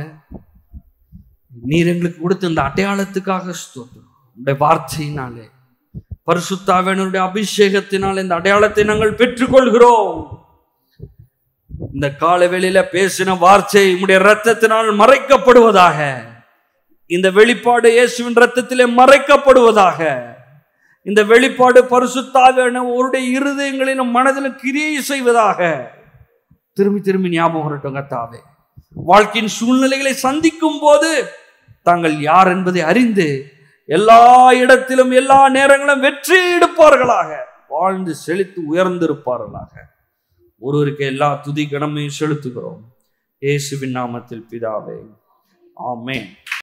நீர் எங்களுக்கு கொடுத்த இந்த அடையாளத்துக்காக ஸ்தோத்திரம் உடைய வார்த்தையினாலே பரிசுத்தாவினுடைய அபிஷேகத்தினால் இந்த அடையாளத்தை நாங்கள் பெற்றுக்கொள்கிறோம் இந்த கால வேளையில பேசின வார்த்தை உடைய ரத்தத்தினால் மறைக்கப்படுவதாக இந்த வெளிப்பாடு இயேசுவின் ரத்தத்திலே மறைக்கப்படுவதாக இந்த வெளிப்பாடு பரிசுத்தாவியான ஒருடைய இருதயங்களிலும் மனதிலும் கிரியை செய்வதாக திரும்பி திரும்பி ஞாபகம் வரட்டும் கத்தாவே வாழ்க்கையின் சூழ்நிலைகளை சந்திக்கும் போது தாங்கள் யார் என்பதை அறிந்து எல்லா இடத்திலும் எல்லா நேரங்களும் வெற்றி எடுப்பார்களாக வாழ்ந்து செழித்து உயர்ந்திருப்பார்களாக ஒருவருக்கு எல்லா துதி கணமையும் செலுத்துகிறோம் இயேசுவின் நாமத்தில் பிதாவே ஆமென்